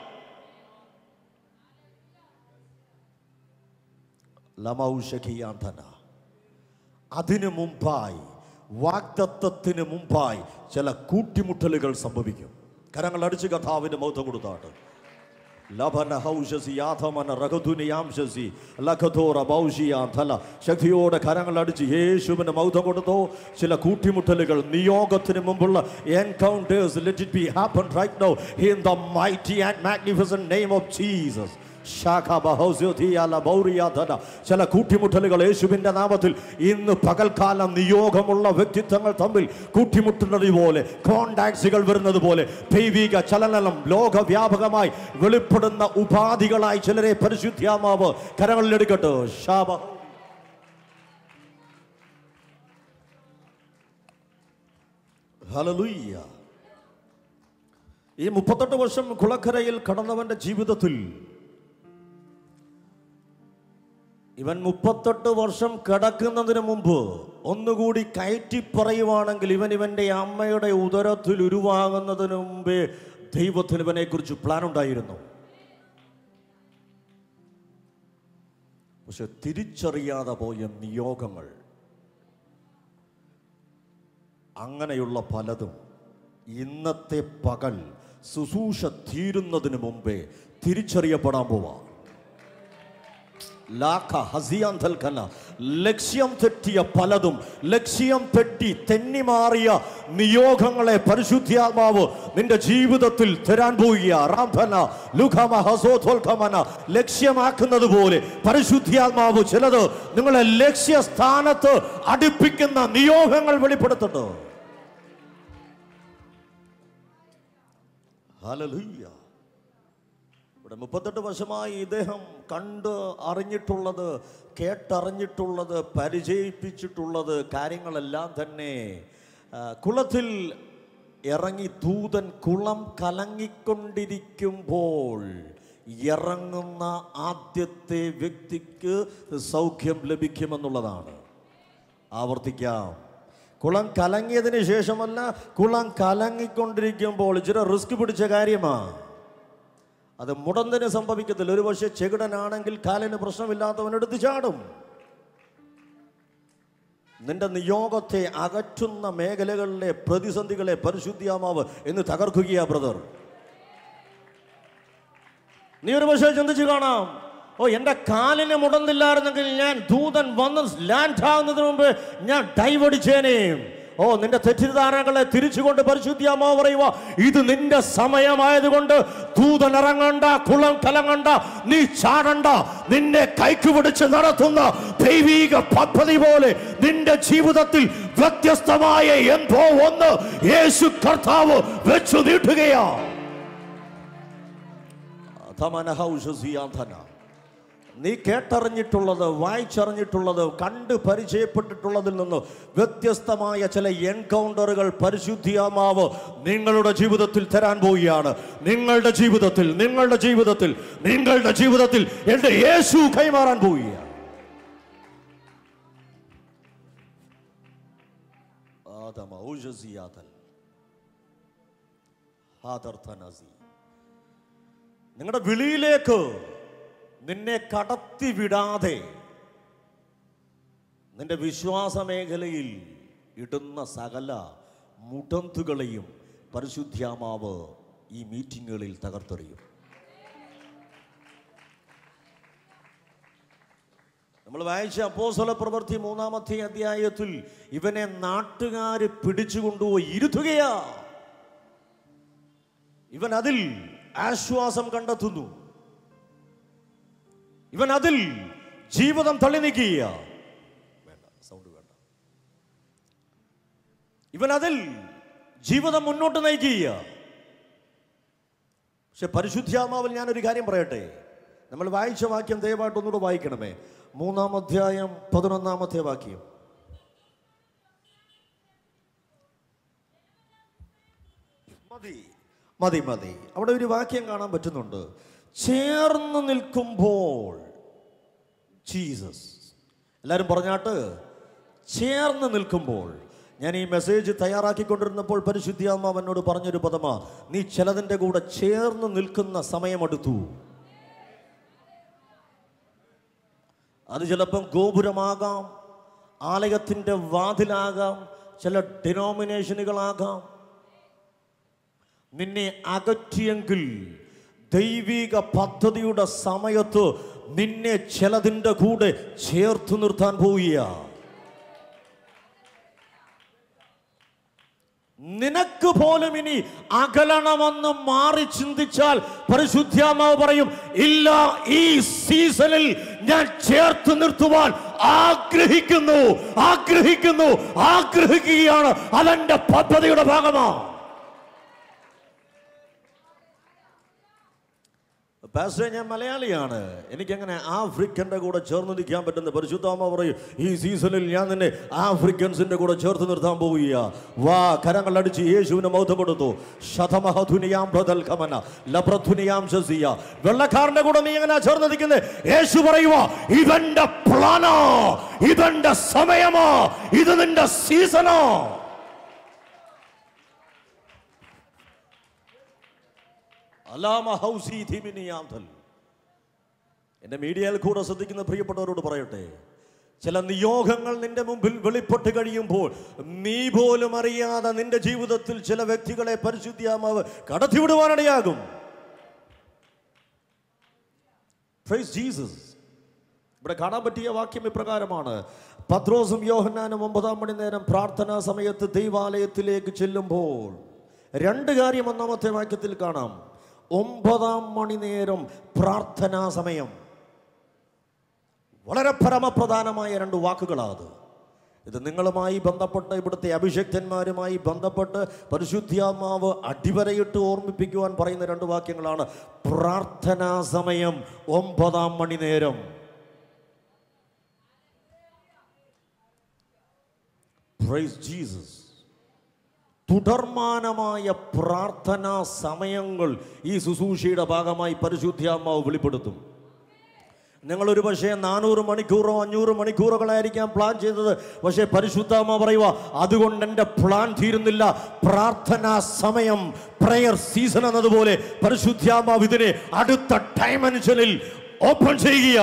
ലമൗഷഖിയാന്ധന അതിനു മുമ്പായി വാഗ്ദത്തത്തിന് മുമ്പായി ചില കൂട്ടിമുട്ടലുകൾ സംഭവിക്കും കരങ്ങൾ അടിച്ച് കഥാവിന് മൗത്തം കൊടുത്താട്ട് ലഭന ഹൗഷസി യാഥമന റഘതുനിയാംശസി ലഖതോറ ബൗഷിയാന്ധല ശക്തിയോടെ കരങ്ങൾ അടിച്ച് യേശുവിന് മൗതം കൊടുത്തോ ചില കൂട്ടിമുട്ടലുകൾ നിയോഗത്തിന് മുമ്പുള്ള encounters let it be happen right now in the mighty and magnificent name of Jesus ചില കൂട്ടിമുട്ടലുകൾ യേശുവിന്റെ നാമത്തിൽ ഇന്ന് പകൽക്കാലം നിയോഗമുള്ള വ്യക്തിത്വങ്ങൾ തമ്മിൽ കൂട്ടിമുട്ടുന്നത് പോലെ കോണ്ടാക്ട്സുകൾ വരുന്നത് പോലെ ദൈവിക ചലനം ലോകവ്യാപകമായി വെളിപ്പെടുന്ന ഉപാധികളായി ചിലരെ പരിശുദ്ധാമാവ് കരങ്ങളിലെടുക്കട്ടെ ശാപ ഹലലുയ്യ ഈ മുപ്പത്തെട്ട് വർഷം കുളക്കരയിൽ കടന്നവന്റെ ജീവിതത്തിൽ ഇവൻ മുപ്പത്തെട്ട് വർഷം കിടക്കുന്നതിന് മുമ്പ് ഒന്നുകൂടി കയറ്റി പറയുവാണെങ്കിൽ ഇവൻ ഇവന്റെ അമ്മയുടെ ഉദരത്തിൽ ഉരുവാകുന്നതിന് മുമ്പേ ദൈവത്തിന് ഇവനെ കുറിച്ച് പ്ലാൻ ഉണ്ടായിരുന്നു പക്ഷെ തിരിച്ചറിയാതെ പോയ നിയോഗങ്ങൾ അങ്ങനെയുള്ള പലതും ഇന്നത്തെ പകൽ ശുശ്രൂഷ തീരുന്നതിന് മുമ്പേ തിരിച്ചറിയപ്പെടാൻ പോവാം ലാഖ ഹസിയാന്തൽ കല ലക്ഷ്യം തെറ്റിയ പലതും ലക്ഷ്യം തെറ്റി തെന്നിമാറിയ നിയോഗങ്ങളെ പരിശുദ്ധാത്മാവ് നിന്റെ ജീവിതത്തിൽ തരാൻ പോവുക റാംധന ലുഖമ ഹസോധോൽഖമന ലക്ഷ്യമാക്കുന്നത് പോലെ പരിശുദ്ധാത്മാവ് ചിലത് നിങ്ങളെ ലക്ഷ്യസ്ഥാനത്ത് അടുപ്പിക്കുന്ന നിയോഗങ്ങൾ വെളിപ്പെടുത്തുന്നു ഹല്ലേലൂയ ഇവിടെ മുപ്പത്തെട്ട് വർഷമായി ഇദ്ദേഹം കണ്ട് അറിഞ്ഞിട്ടുള്ളത് കേട്ടറിഞ്ഞിട്ടുള്ളത് പരിചയിപ്പിച്ചിട്ടുള്ളത് കാര്യങ്ങളെല്ലാം തന്നെ ആ, കുളത്തിൽ ഇറങ്ങി ദൂതൻ കുളം കലങ്ങിക്കൊണ്ടിരിക്കുമ്പോൾ ഇറങ്ങുന്ന ആദ്യത്തെ വ്യക്തിക്ക് സൗഖ്യം ലഭിക്കുമെന്നുള്ളതാണ് ആവർത്തിക്കാം കുളം കലങ്ങിയതിന് ശേഷമല്ല കുളം കലങ്ങിക്കൊണ്ടിരിക്കുമ്പോൾ ഇച്ചിരി റിസ്ക് പിടിച്ച കാര്യമാണ് അത് മുടന്തിന് സംഭവിക്കത്തില്ല ഒരു പക്ഷേ ചെകിടനാണെങ്കിൽ കാലിന് പ്രശ്നമില്ലാത്തവൻ എടുത്ത് ചാടും നിന്റെ നിയോഗത്തെ അകറ്റുന്ന മേഖലകളിലെ പ്രതിസന്ധികളെ പരിശുദ്ധിയാമാവ് എന്ന് തകർക്കുകയാ ബ്രദർ നീ ഒരു പക്ഷേ ചിന്തിച്ചു കാണാം ഓ എന്റെ കാലിന് മുടന്നില്ലായിരുന്നെങ്കിൽ ഞാൻ ദൂതൻ വന്ന് ലാൻഡ് ആകുന്നതിന് മുമ്പ് ഞാൻ ഡൈവടിച്ചേനെ ഓ നിന്റെ തെറ്റിദ്ധാരണകളെ തിരിച്ചുകൊണ്ട് പരിശുദ്ധിയാമോ പറയുക ഇത് നിന്റെ സമയമായതുകൊണ്ട് ദൂതൻ ഇറങ്ങണ്ട കുളം കലങ്ങണ്ട നീ ചാടണ്ട നിന്നെ കൈക്ക് പിടിച്ച് നടത്തുന്ന ദൈവീക പദ്ധതി പോലെ നിന്റെ ജീവിതത്തിൽ വ്യത്യസ്തമായ എന്തോ ഒന്ന് യേശു കർത്താവ് വെച്ചു നീട്ടുകയാ ധമനഹൗഷസിയാധന. നീ കേട്ടറിഞ്ഞിട്ടുള്ളത് വായിച്ചറിഞ്ഞിട്ടുള്ളത് കണ്ട് പരിചയപ്പെട്ടിട്ടുള്ളതിൽ നിന്ന് വ്യത്യസ്തമായ ചില എൻകൗണ്ടറുകൾ പരിശുദ്ധിയാമാവ് നിങ്ങളുടെ ജീവിതത്തിൽ തരാൻ പോവുകയാണ് നിങ്ങളുടെ ജീവിതത്തിൽ നിങ്ങളുടെ ജീവിതത്തിൽ നിങ്ങളുടെ ജീവിതത്തിൽ എന്റെ യേശു കൈമാറാൻ പോവുകയാണ് ആദമ ഊഷസിയാതൻ. ഹാദർഥനസി. നിങ്ങളുടെ വിളിയിലേക്ക് നിന്നെ കടത്തി വിടാതെ നിന്റെ വിശ്വാസ മേഖലയിൽ ഇടുന്ന സകല മുടന്തുകളെയും പരിശുദ്ധ്യാമാവ് ഈ മീറ്റിങ്ങുകളിൽ തകർത്തെറിയും നമ്മൾ വായിച്ച അപ്പോസ്തല പ്രവൃത്തി മൂന്നാമത്തെ അധ്യായത്തിൽ ഇവനെ നാട്ടുകാര് പിടിച്ചുകൊണ്ടുപോയി ഇരുത്തുകയാ ഇവൻ അതിൽ ആശ്വാസം കണ്ടെത്തുന്നു ഇവൻ അതിൽ ജീവിതം തള്ളി നീക്കുക വേണ്ട സൗണ്ട് വേണ്ട ഇവൻ അതിൽ ജീവിതം മുന്നോട്ട് നയിക്കുക പക്ഷെ പരിശുദ്ധാത്മാവിൽ ഞാനൊരു കാര്യം പറയട്ടെ നമ്മൾ വായിച്ച വാക്യം ദയവായിട്ട് ഒന്നുകൂടെ വായിക്കണമേ മൂന്നാം അധ്യായം പതിനൊന്നാമത്തെ വാക്യം മതി മതി മതി അവിടെ ഒരു വാക്യം കാണാൻ പറ്റുന്നുണ്ട് ചേർന്ന് നിൽക്കുമ്പോൾ ജീസസ് എല്ലാവരും പറഞ്ഞാട്ട് ചേർന്ന് നിൽക്കുമ്പോൾ ഞാൻ ഈ മെസ്സേജ് തയ്യാറാക്കിക്കൊണ്ടിരുന്നപ്പോൾ പരിശുദ്ധിയാത്മാവ് എന്നോട് പറഞ്ഞൊരു പദമാ നീ ചിലതിൻ്റെ കൂടെ ചേർന്ന് നിൽക്കുന്ന സമയമെടുത്തു അത് ചിലപ്പം ഗോപുരമാകാം ആലയത്തിൻ്റെ വാതിലാകാം ചില ഡിനോമിനേഷനുകളാകാം നിന്നെ അകറ്റിയെങ്കിൽ ദൈവിക പദ്ധതിയുടെ സമയത്ത് നിന്നെ ചിലതിൻ്റെ കൂടെ ചേർത്ത് നിർത്താൻ പോവുക നിനക്ക് പോലും ഇനി അകലണമെന്ന് മാറി ചിന്തിച്ചാൽ പരിശുദ്ധാമാവ് പറയും ഇല്ല ഈ സീസണിൽ ഞാൻ ചേർത്ത് നിർത്തുവാൻ ആഗ്രഹിക്കുന്നു ആഗ്രഹിക്കുന്നു ആഗ്രഹിക്കുകയാണ് അതെന്റെ പദ്ധതിയുടെ ഭാഗമാണ് പാസ്റ്റർ ഞാൻ മലയാളിയാണ് എനിക്കങ്ങനെ ആഫ്രിക്കൻ്റെ കൂടെ ചേർന്ന് നിൽക്കാൻ പറ്റുന്ന പരിശുദ്ധാമ പറയും ഈ സീസണിൽ ഞാൻ നിന്നെ ആഫ്രിക്കൻസിന്റെ കൂടെ ചേർത്ത് നിർത്താൻ പോവുക വാ കരങ്ങളടിച്ച് യേശുവിനെ മൗതപ്പെടുത്തു ശതമഹധുനിയാം പ്രതൽഖമന ലപ്രധുനിയാം ശസിയ വെള്ളക്കാരന്റെ കൂടെ നീ എങ്ങനെ ചേർന്ന് നിൽക്കുന്നത് യേശു പറയുക ഇതെന്റെ പ്ലാനോ ഇതെന്റെ സമയമോ ഇത് നിന്റെ സീസണോ അലാമ ഹൗസി ധിമിനിയാന്തൽ എൻ്റെ മീഡിയയിൽ കൂടെ ശ്രദ്ധിക്കുന്ന പ്രിയപ്പെട്ടവരോട് പറയട്ടെ ചില നിയോഗങ്ങൾ നിന്റെ മുമ്പിൽ വെളിപ്പെട്ട് കഴിയുമ്പോൾ നീ പോലും അറിയാതെ നിന്റെ ജീവിതത്തിൽ ചില വ്യക്തികളെ പരിശുദ്ധിയാമാവ് കടത്തിവിടുവാനിടയാകും Praise Jesus. ഇവിടെ കാണാൻ പറ്റിയ വാക്യം ഇപ്രകാരമാണ് പത്രോസും യോഹന്നാനും ഒമ്പതാം മണി നേരം പ്രാർത്ഥനാ സമയത്ത് ദൈവാലയത്തിലേക്ക് ചെല്ലുമ്പോൾ രണ്ട് കാര്യം ഒന്നാമത്തെ വാക്യത്തിൽ കാണാം ഒമ്പതാം മണി നേരം പ്രാർത്ഥനാ സമയം വളരെ പരമപ്രധാനമായ രണ്ട് വാക്കുകളാണ് അത് ഇത് നിങ്ങളുമായി ബന്ധപ്പെട്ട് ഇവിടുത്തെ അഭിഷക്തന്മാരുമായി ബന്ധപ്പെട്ട് പരിശുദ്ധാത്മാവ് അടിവരയിട്ട് ഓർമ്മിപ്പിക്കുവാൻ പറയുന്ന രണ്ട് വാക്യങ്ങളാണ് പ്രാർത്ഥനാ സമയം ഒമ്പതാം മണി നേരം പ്രൈസ് ജീസസ് തുടർമാനമായ പ്രാർത്ഥനാ സമയങ്ങൾ ഈ ശുശ്രൂഷയുടെ ഭാഗമായി പരിശുദ്ധാത്മാവ് വെളിപ്പെടുത്തും നിങ്ങളൊരു പക്ഷേ നാനൂറ് മണിക്കൂറോ അഞ്ഞൂറ് മണിക്കൂറുകളായിരിക്കാം പ്ലാൻ ചെയ്തത് പക്ഷേ പരിശുദ്ധാമ പറയുക അതുകൊണ്ട് എൻ്റെ പ്ലാൻ തീരുന്നില്ല പ്രാർത്ഥനാ സമയം പ്രയർ സീസൺ എന്നതുപോലെ പരിശുദ്ധാമാവ് ഇതിനെ അടുത്ത ഡയമെൻഷനിൽ ഓപ്പൺ ചെയ്യുക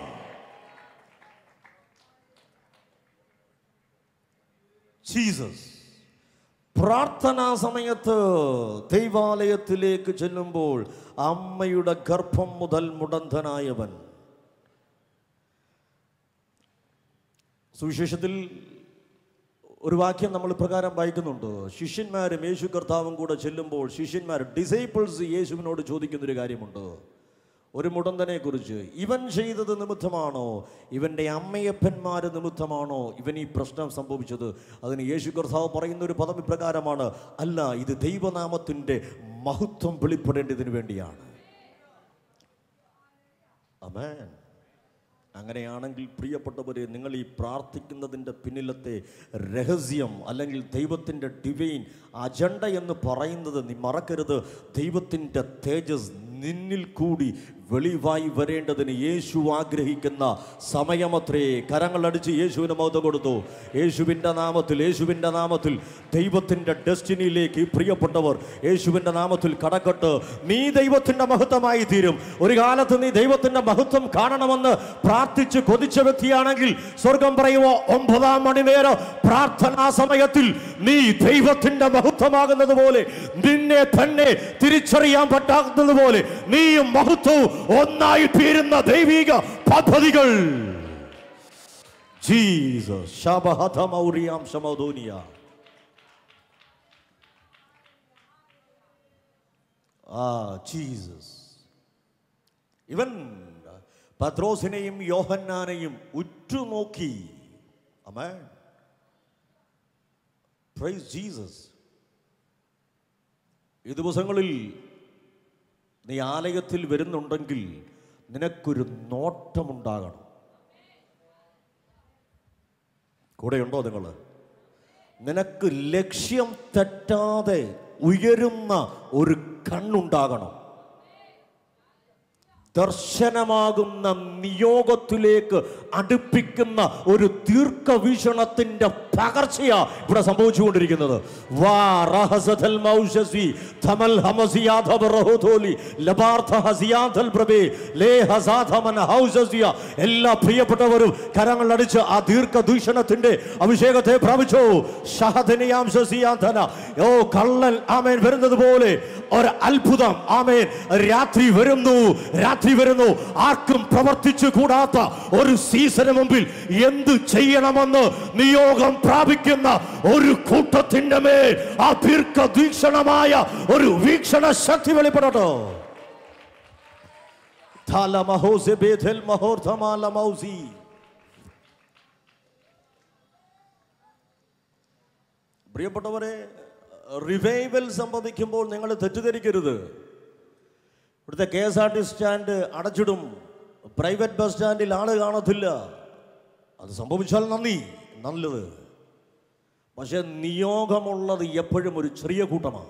ജീസസ് പ്രാർത്ഥനാ സമയത്ത് ദൈവാലയത്തിലേക്ക് ചെല്ലുമ്പോൾ അമ്മയുടെ ഗർഭം മുതൽ മുടന്തനായവൻ സുവിശേഷത്തിൽ ഒരു വാക്യം നമ്മൾ പ്രകാരം വായിക്കുന്നുണ്ട് ശിഷ്യന്മാരും യേശു കർത്താവും കൂടെ ചെല്ലുമ്പോൾ ശിഷ്യന്മാർ ഡിസൈപ്പിൾസ് യേശുവിനോട് ചോദിക്കുന്നൊരു കാര്യമുണ്ട് ഒരു മുടന്തനെ കുറിച്ച് ഇവൻ ചെയ്തത് നിമിത്തമാണോ ഇവൻ്റെ അമ്മയപ്പന്മാർ നിമിത്തമാണോ ഇവൻ ഈ പ്രശ്നം സംഭവിച്ചത് അതിന് യേശു കർത്താവ് പറയുന്ന ഒരു പദം ഇപ്രകാരമാണ് അല്ല ഇത് ദൈവനാമത്തിൻ്റെ മഹത്വം വെളിപ്പെടേണ്ടതിന് വേണ്ടിയാണ് അമേൻ അങ്ങനെയാണെങ്കിൽ പ്രിയപ്പെട്ടവരെ നിങ്ങൾ ഈ പ്രാർത്ഥിക്കുന്നതിൻ്റെ പിന്നിലത്തെ രഹസ്യം അല്ലെങ്കിൽ ദൈവത്തിൻ്റെ ഡിവൈൻ അജണ്ട എന്ന് പറയുന്നത് നീ മറക്കരുത് ദൈവത്തിൻ്റെ തേജസ് നിന്നിൽ കൂടി വെളിവായി വരേണ്ടതിന് യേശു ആഗ്രഹിക്കുന്ന സമയമത്രേ കരങ്ങളടിച്ച് യേശുവിന് മൗതം കൊടുത്തു യേശുവിൻ്റെ നാമത്തിൽ യേശുവിൻ്റെ നാമത്തിൽ ദൈവത്തിൻ്റെ ഡെസ്റ്റിനിയിലേക്ക് ഈ പ്രിയപ്പെട്ടവർ യേശുവിൻ്റെ നാമത്തിൽ കടക്കട്ട് നീ ദൈവത്തിൻ്റെ മഹത്വമായി തീരും ഒരു കാലത്ത് നീ ദൈവത്തിൻ്റെ മഹത്വം കാണണമെന്ന് പ്രാർത്ഥിച്ച് കൊതിച്ച വ്യക്തിയാണെങ്കിൽ സ്വർഗം പറയുമോ ഒമ്പതാം മണിനേരം പ്രാർത്ഥനാ സമയത്തിൽ നീ ദൈവത്തിൻ്റെ മഹത്വമാകുന്നത് പോലെ നിന്നെ തന്നെ തിരിച്ചറിയാൻ പറ്റാത്തത് പോലെ നീയും മഹത്വവും ഒന്നായി തീരുന്ന ദൈവിക പദ്ധതികൾ ജീസസ് ശബഹതമൗറിയാം ശമോദോനിയ ആ ജീസസ് ഇവൻ പത്രോസിനെയും യോഹന്നാനെയും ഉറ്റുനോക്കി അമേ പ്രൈസ് ജീസസ് ഈ ദിവസങ്ങളിൽ നീ ആലയത്തിൽ വരുന്നുണ്ടെങ്കിൽ നിനക്കൊരു നോട്ടമുണ്ടാകണം കൂടെയുണ്ടോ നിങ്ങൾ നിനക്ക് ലക്ഷ്യം തെറ്റാതെ ഉയരുന്ന ഒരു കണ്ണുണ്ടാകണം ദർശനമാകുന്ന നിയോഗത്തിലേക്ക് അടുപ്പിക്കുന്ന ഒരു ദീർഘവീക്ഷണത്തിന്റെ പകർച്ചയാ ഇവിടെ സംഭവിച്ചുകൊണ്ടിരിക്കുന്നത് വാ റഹസദൽ മൗശസി ഥമൽ ഹമസിയാധബ റഹോതോലി ലബാർത്ഥ ഹസിയാധൽ പ്രഭേ ലേ ഹസാധമൻ ഹൗസസിയ എല്ലാ പ്രിയപ്പെട്ടവരും കരങ്ങൾ അടിച്ച് ആ ദീർഘദൂഷണത്തിന്റെ അഭിഷേകത്തെ പ്രാപിച്ചു ഷഹദനിയാം ശസിയാധന ഓ കള്ളൻ ആമേൻ വരുന്നത് പോലെ ഒരു അത്ഭുതം ആമേൻ രാത്രി വരുന്നു രാത്രി വരുന്നു ആർക്കും പ്രവർത്തിച്ചു കൂടാത്ത ഒരു സീസണ് മുമ്പിൽ എന്തു ചെയ്യണമെന്ന് നിയോഗം പ്രാപിക്കുന്ന ഒരു കൂട്ടത്തിന്റെ മേൽ ആ ദീർഘദീക്ഷണമായ ഒരു വീക്ഷണ ശക്തി വെളിപ്പെടട്ടോ ഥാലമഹോസെ ബേഥൽ മഹോർധമാലമൗസി. പ്രിയപ്പെട്ടവരെ റിവൈവൽ സംഭവിക്കുമ്പോൾ നിങ്ങൾ തെറ്റിദ്ധരിക്കരുത് ഇവിടുത്തെ K S R T stand അടച്ചിടും പ്രൈവറ്റ് ബസ് സ്റ്റാൻഡിൽ ആള് കാണത്തില്ല അത് സംഭവിച്ചാൽ നന്ദി നല്ലത് പക്ഷെ നിയോഗമുള്ളത് എപ്പോഴും ഒരു ചെറിയ കൂട്ടമാണ്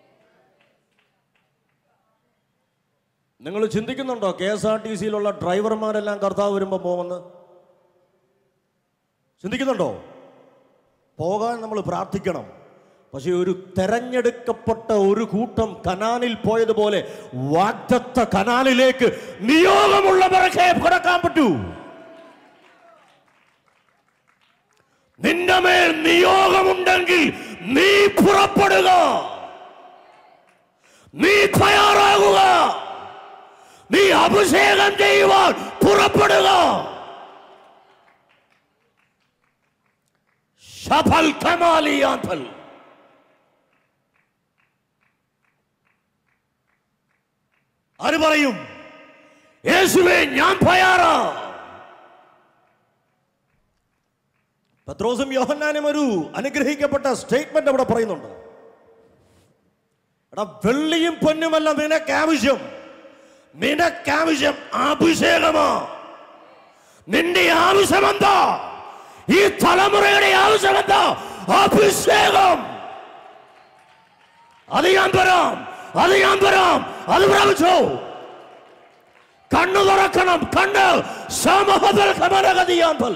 നിങ്ങൾ ചിന്തിക്കുന്നുണ്ടോ കെ എസ് ആർ ടി സിയിലുള്ള ഡ്രൈവർമാരെല്ലാം കർത്താവ് വരുമ്പോൾ പോകുമെന്ന് ചിന്തിക്കുന്നുണ്ടോ പോകാൻ നമ്മൾ പ്രാർത്ഥിക്കണം പക്ഷെ ഒരു തെരഞ്ഞെടുക്കപ്പെട്ട ഒരു കൂട്ടം കനാനിൽ പോയതുപോലെ വാഗ്ദത്ത കനാലിലേക്ക് നിയോഗമുള്ളവരൊക്കെ കടക്കാൻ പറ്റൂ നിന്റെ മേൽ നിയോഗമുണ്ടെങ്കിൽ നീ പുറപ്പെടുക നീ തയ്യാറാകുക നീ അഭിഷേകം ചെയ്യുവാൻ പുറപ്പെടുക ശഫൽ കമാലിയാഫൽ ആര് പറയും യേശുവേ ഞാൻ തയ്യാറാ പത്രോസും യോഹന്നാനും ഒരു അനുഗ്രഹിക്കപ്പെട്ട സ്റ്റേറ്റ്മെന്റ് അവിടെ പറയുന്നുണ്ട് എടാ വെള്ളിയും പൊന്നുമല്ല നിനക്ക് ആവശ്യം നിനക്ക് ആവശ്യം അഭിഷേകമാ നിന്റെ ആവശ്യം എന്താ ഈ തലമുറയുടെ ആവശ്യം എന്താ അഭിഷേകം അത് ഞാൻ തരാം അത് ഞാൻ തരാം അത് പ്രാപിച്ചോ കണ്ണു തുറക്കണം കണ്ണ് സമഹതൽ കമലഗതിയാമ്പൽ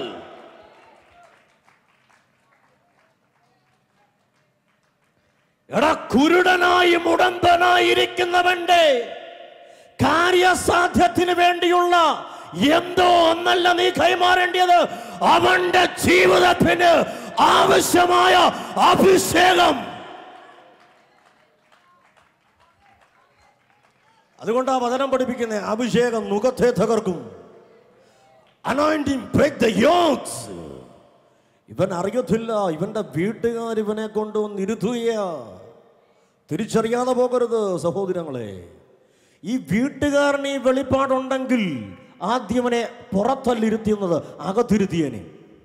എടാ കുരുടനായി മുടന്തനായിരിക്കുന്നവന്റെ കാര്യസാധ്യത്തിന് വേണ്ടിയുള്ള എന്തോ ഒന്നല്ല നീ കൈമാറേണ്ടത് അവന്റെ ജീവിതത്തിന് ആവശ്യമായ അഭിഷേകം അതുകൊണ്ട് ആ വചനം പഠിപ്പിക്കുന്ന അഭിഷേകം മുഖത്തെ തകർക്കും അനോയിന്റിങ് ബ്രേക്ക് ദ യോക്സ് ഇവൻ അറിയത്തില്ല ഇവന്റെ വീട്ടുകാർ ഇവനെ കൊണ്ടുവന്ന് ഇരുത്തുകയാ തിരിച്ചറിയാതെ പോകരുത് സഹോദരങ്ങളെ ഈ വീട്ടുകാരന് ഈ വെളിപ്പാടുണ്ടെങ്കിൽ ആദ്യം അവനെ പുറത്തല്ലിരുത്തിയുന്നത് അകത്തിരുത്തിയനെ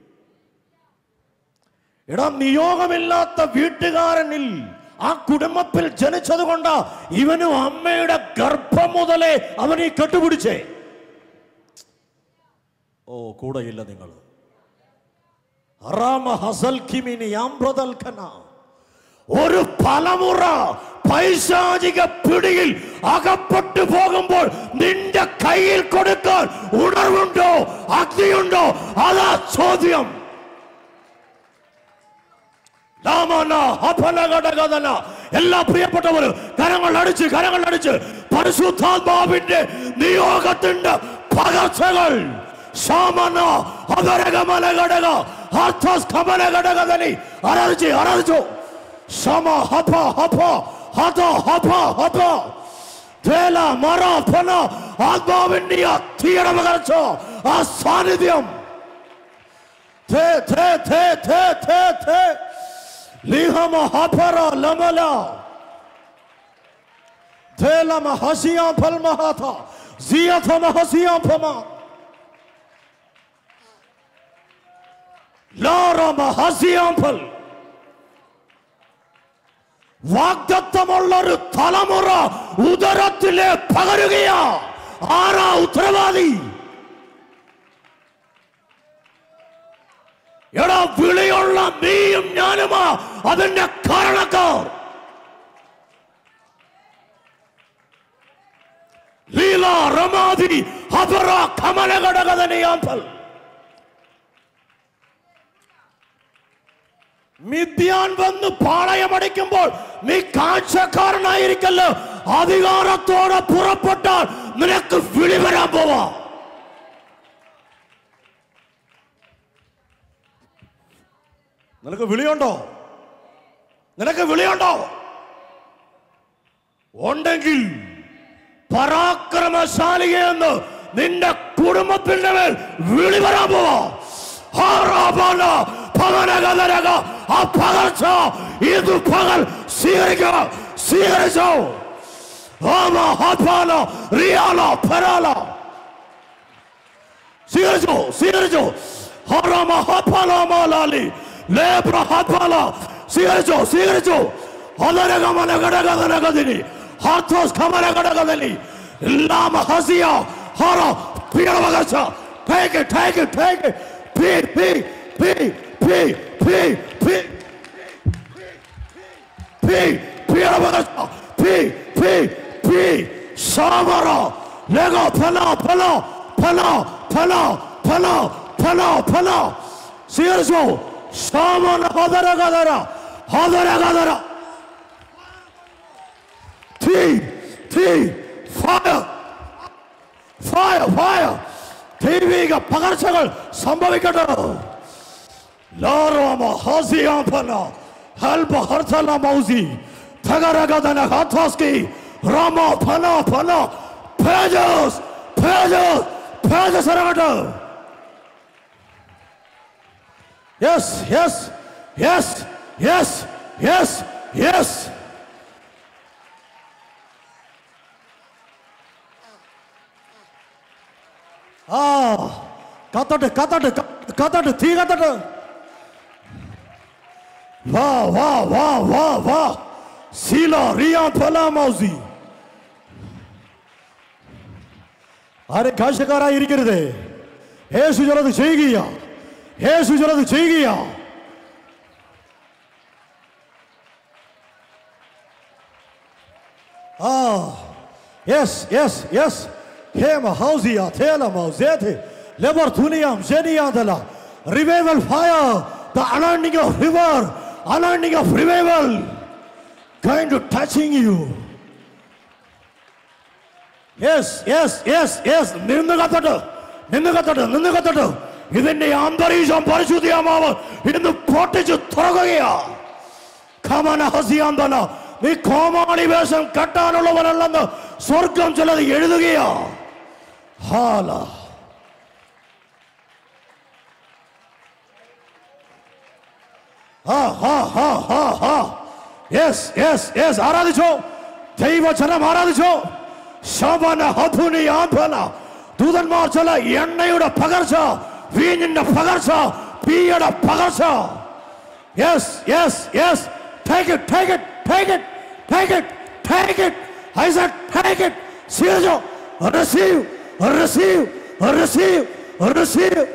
എടാ നിയോഗമില്ലാത്ത വീട്ടുകാരനിൽ ആ കുടുംബത്തിൽ ജനിച്ചത് കൊണ്ട് ഇവനും അമ്മയുടെ ഗർഭം മുതലേ അവനെ കെട്ടുപിടിച്ചേ ഓ കൂടെയില്ല നിങ്ങൾ അറാമ ഹസൽ കിമിനി ആംബ്രതൽക്കന. ഒരു തലമുറ പൈശാചിക പിടിയിൽ അകപ്പെട്ടു പോകുമ്പോൾ നിന്റെ കയ്യിൽ കൊടുക്കാൻ ഉണർവുണ്ടോ അഗ്നിയുണ്ടോ അതാ ചോദ്യം രാമന അഫലഘടകതന എല്ലാ പ്രിയപ്പെട്ടവരും കരങ്ങൾ അടിച്ച് കരങ്ങൾ അടിച്ച് പരിശുദ്ധാത്മാവിന്റെ നിയോഗത്തിന്റെ പകർച്ചകൾ ശാമന അപരകമല ഘടക അർത്ഥസ്ഖമന ഘടകതനി ആരാധിച്ചു ആരാധിച്ചു ശമ ഹപ ഹപ ഹത ഹപ ഹപ തേല മറ ഫന ആത്മാവിന്റെ ആ തീയുടെ പകർച്ച ആ സാന്നിധ്യം ഥേ ഥേ ഥേ ഥേ ഥേ ഥേ ലിഹമ ഹഫറ ലമല ഥേലമ ഹസിയാ ഫൽമഹാഥ സിയഥമ ഹസിയാ ഫമ ലാറമ ഹസിയാ ഫൽ വാഗ്ദത്തമുള്ള ഒരു തലമുറ ഉദരത്തിലെ പകരുകയാ ആരാ ഉത്തരവാദി എടാ വിളിയുള്ള നീയും ഞാനുമാ അതിന്റെ കാരണക്കാർ ലീല റമാതി ഹബറ കമല ഘടകതനെയാമ്പൽ മിഥ്യാൻ വന്ന് പാളയമടിക്കുമ്പോൾ നീ കാഴ്ചക്കാരനായിരിക്കല്ലോ അധികാരത്തോടെ പുറപ്പെട്ടാൽ നിനക്ക് വിളി വരാൻ പോവാ നിനക്ക് വിളിയുണ്ടോ നിനക്ക് വിളിയുണ്ടോ ഉണ്ടെങ്കിൽ പരാക്രമശാലിയെന്ന് നിന്റെ കുടുംബത്തിന്റെ മേൽ വിളി വരാൻ പോവാ ഹാറാബാന പവനഗതരക ആ പകർച്ച ഇത് പകൽ സ്വീകരിക്കുക സ്വീകരിച്ചോ ആമ ഹപാല റിയാല ഫരാല സ്വീകരിച്ചോ സ്വീകരിച്ചോ ഹറാമ ഹപാല മാലാലി ലേബ്ര ഹപാല സ്വീകരിച്ചോ സ്വീകരിച്ചോ അതരകമന ഘടകതനകതിനി ഹാത്തോസ് കമന ഘടകതനി ലാമ ഹസിയ ഹറ പീഡ പകർച്ച take it take it take it പീ പീ പീ പീ പീ പീ പീ പീഡ പകർച്ച പീ പീ പീ സാമറ ലഗ ഫല ഫല ഫല ഫല ഫല ഫല ഫല സ്വീകരിച്ചോ സാമന ഹദര ഗദര ഹദര ഗദര തീ തീ ഫയർ ഫയർ ഫയർ ദൈവിക പകർച്ചകൾ സംഭവിക്കട്ടെ ലാറോമ ഹസിയാഫന ഹൽബ ഹർസല മൗസി തഗരഗദന ഹാഥാസ്കി രാമ ഫന ഫന പേജസ് പേജസ് പേജസ് ഇറങ്ങട്ടെ yes yes yes yes yes yes ആ കത്തട്ട് കത്തട്ട് കത്തട്ട് തീ കത്തട്ട് വാ വാ വാ വാ വാ സീല റിയ ഫലാമൗസി ആരും കാഴ്ചക്കാരായിരിക്കരുത് യേശു ചിലത് ചെയ്യുക യേശു ചിലത് ചെയ്യുക ആ യെസ് യെസ് യെസ് ഹേമ ഹൗസിയ തേല മൗസേതെ ലെബർഥുനിയം ജെനിയാദല revival fire the anointing of river anointing of revival going to touching you yes yes yes yes നിന്ന് കത്തട്ട് നിന്ന് കത്തട്ട് നിന്ന് കത്തട്ട് ഇതിന്റെ അന്തരീക്ഷം പരിശുദ്ധിയാമാവ് ഇന്ന് പൊട്ടിച്ച് തുറക്കുകയാ ഖമന ഹസിയാന്തന നീ കോമാളി വേഷം കെട്ടാനുള്ളവനല്ലെന്ന് സ്വർഗം ചിലത് എഴുതുകയാ ഹാല ആ ഹാ ഹാ ഹാ ഹാ യെസ് യെസ് യെസ് ആരാധിച്ചോ ദൈവജനം ആരാധിച്ചോ ശവന ഹധുനി ആഭല ദൂതന്മാർ ചില എണ്ണയുടെ പകർച്ച വീഞ്ഞിന്റെ പകർച്ച തീയുടെ പകർച്ച yes yes yes take it take it take it take it take it I said take it സ്വീകരിച്ചോ റിസീവ് റിസീവ് റിസീവ് റിസീവ്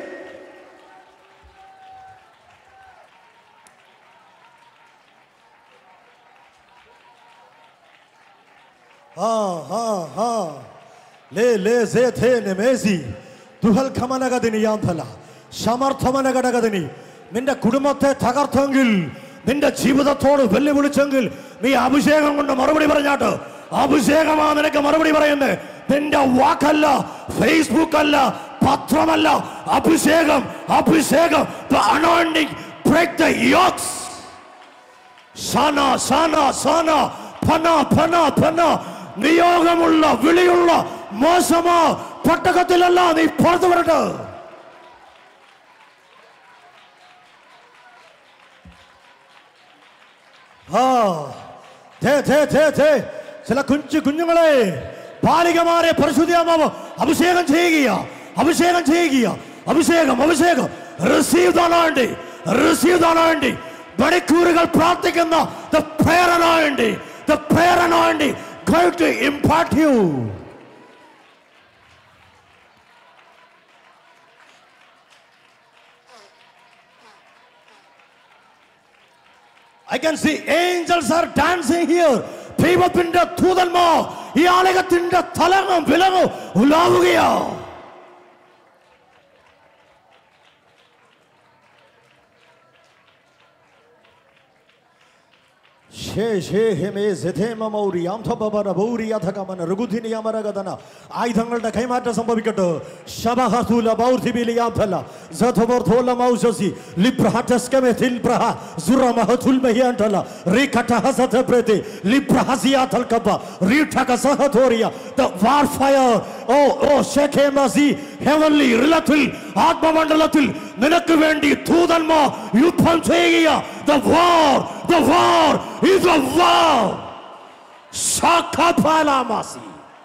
ആ ആ ആ ലേ ലേ സേ ഥേ നെമേസി ദുഹൽ ഖമനഗദിനി യാന്തല സമർത്ഥമനഘടകദിനി നിന്റെ കുടുംബത്തെ തകർത്തെങ്കിൽ നിന്റെ ജീവിതത്തോട് വെല്ലുവിളിച്ചെങ്കിൽ നീ അഭിഷേകം കൊണ്ട് മറുപടി പറഞ്ഞാട്ട് അഭിഷേകമാ നിനക്ക് മറുപടി പറയുന്നത് നിന്റെ വാക്കല്ല ഫേസ്ബുക്ക് അല്ല പത്രമല്ല അഭിഷേകം അഭിഷേകം the anointing break the yokes സന സന സന ഫന ഫന ഫന നിയോഗമുള്ള വിളിയുള്ള മോശമോ പട്ടകത്തിലല്ല നീ പുറത്തു വരട്ടെ ആ ധേ, ധേ, ധേ, ധേ. ചില കുഞ്ചു കുഞ്ഞുങ്ങളെ ബാലികമാരെ പരിശുദ്ധിയാമാവ് അഭിഷേകം ചെയ്യുക അഭിഷേകം ചെയ്യുക അഭിഷേകം അഭിഷേകം റിസീവ് താനാണ്ടി റിസീവ് താനാണ്ടി മണിക്കൂറുകൾ പ്രാർത്ഥിക്കുന്ന the prayer anointing, the prayer anointing going to impart you I can see angels are dancing here. ദൈവത്തിന്റെ ദൂതന്മാർ ഈ ആലയത്തിന്റെ തലങ്ങും വിലങ്ങും ഉലാവുകയാ ആയുധങ്ങളുടെ കൈമാറ്റം സംഭവിക്കട്ടെ ശബഹസുല ബൗർധിബിലിയാഫല സഥബോർധോല മൗസസി ലിബ്രഹറ്റസ്കമെ തിൽബ്രഹ സുറമഹതുൽ മഹിയാന്തല റികട്ടഹസതപ്രതി ലിബ്രഹസിയാതൽ Kaaba റിഠകസഹതോറിയ the warfare oh oh ഷെഖേമസി heavenly റിലത്തിൽ ആത്മമണ്ഡലത്തിൽ നിനക്ക് വേണ്ടി ദൂതന്മാർ യുദ്ധം ചെയ്യുക the war the war is a war ശാഖപാലാമാസി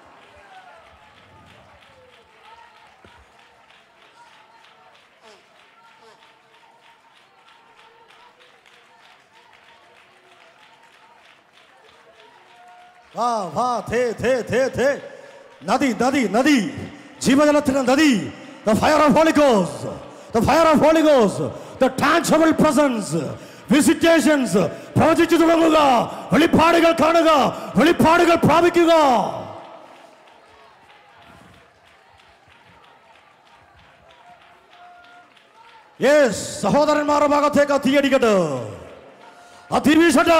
വാ വാ ഥേ ഥേ ഥേ ഥേ നദി നദി നദി ജീവജലത്തിന്റെ നദി the fire of holy ghost the fire of holy ghost the tangible presence visitations പ്രവചിച്ചു തുടങ്ങുക വെളിപ്പാടുകൾ കാണുക വെളിപ്പാടുകൾ പ്രാപിക്കുക യെസ് സഹോദരന്മാരുടെ ഭാഗത്തേക്ക് തീയടിക്കട്ടെ അതിർവീശട്ടെ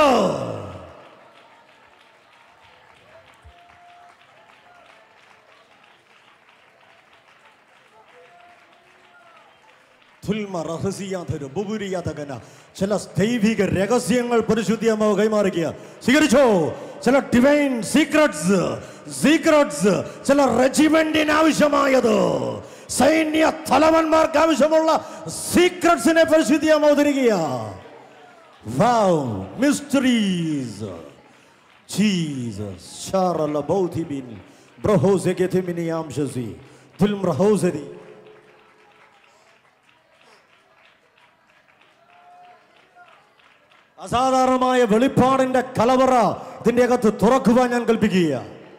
തുൽമ റഹസ്യാധര ബുബുരിയാതകന ചില ദൈവിക രഹസ്യങ്ങൾ പരിശുദ്ധിയമ്മ കൈമാറുക സ്വീകരിച്ചോ ചില ഡിവൈൻ സീക്രട്സ് സീക്രട്സ് ചില റെജിമെന്റിന് ആവശ്യമായത് സൈന്യ തലവന്മാർക്ക് ആവശ്യമുള്ള സീക്രട്സിനെ പരിശുദ്ധിയമ്മ അവതരിക്കുക Wow, mysteries. Jesus. Sharala Bautibin. Brahose Getemini Amshazi. Tilm Rahosedi. അസാധാരണമായ വെളിപ്പാടിന്റെ കലവറ ഇതിന്റെ അകത്ത് തുറക്കുവാൻ ഞാൻ കൽപ്പിക്കുക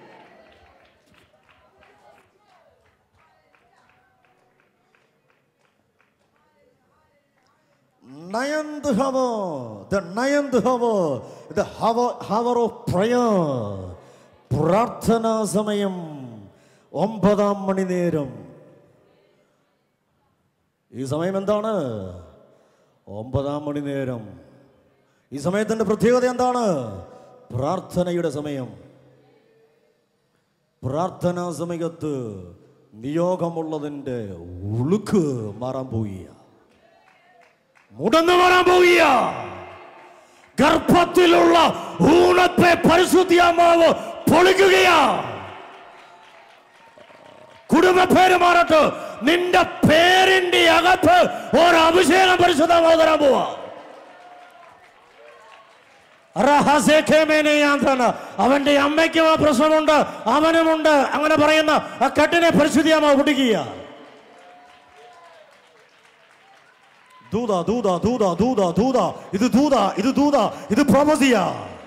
ninth hour, the ninth hour, the hour, hour of prayer, പ്രാർത്ഥനാ സമയം ഒമ്പതാം മണി നേരം ഈ സമയം എന്താണ് ഒമ്പതാം മണി നേരം ഈ സമയത്തിന്റെ പ്രത്യേകത എന്താണ് പ്രാർത്ഥനയുടെ സമയം പ്രാർത്ഥനാ സമയത്ത് നിയോഗമുള്ളതിന്റെ ഉളുക്ക് മാറാൻ പോവുക മുടന്നു മാറാൻ പോവുക ഗർഭത്തിലുള്ള ഊണത്തെ പരിശുദ്ധിയാമാവ് പൊളിക്കുകയാ കുടുംബ പേര് മാറട്ടെ നിന്റെ പേരിന്റെ അകത്ത് ഒരു അഭിഷേകം പരിശുദ്ധമാവ് തരാൻ പോവാ റഹസേഖേമേനയാന്തന. അവന്റെ അമ്മയ്ക്കും ആ പ്രശ്നമുണ്ട് അവനുമുണ്ട് അങ്ങനെ പറയുന്ന ആ കെട്ടിനെ പരിശുദ്ധിയാമ പിടിക്കുക ദൂത ദൂത ദൂത ദൂത ദൂത ഇത് ദൂത ഇത് ദൂത ഇത് പ്രൊമസിയ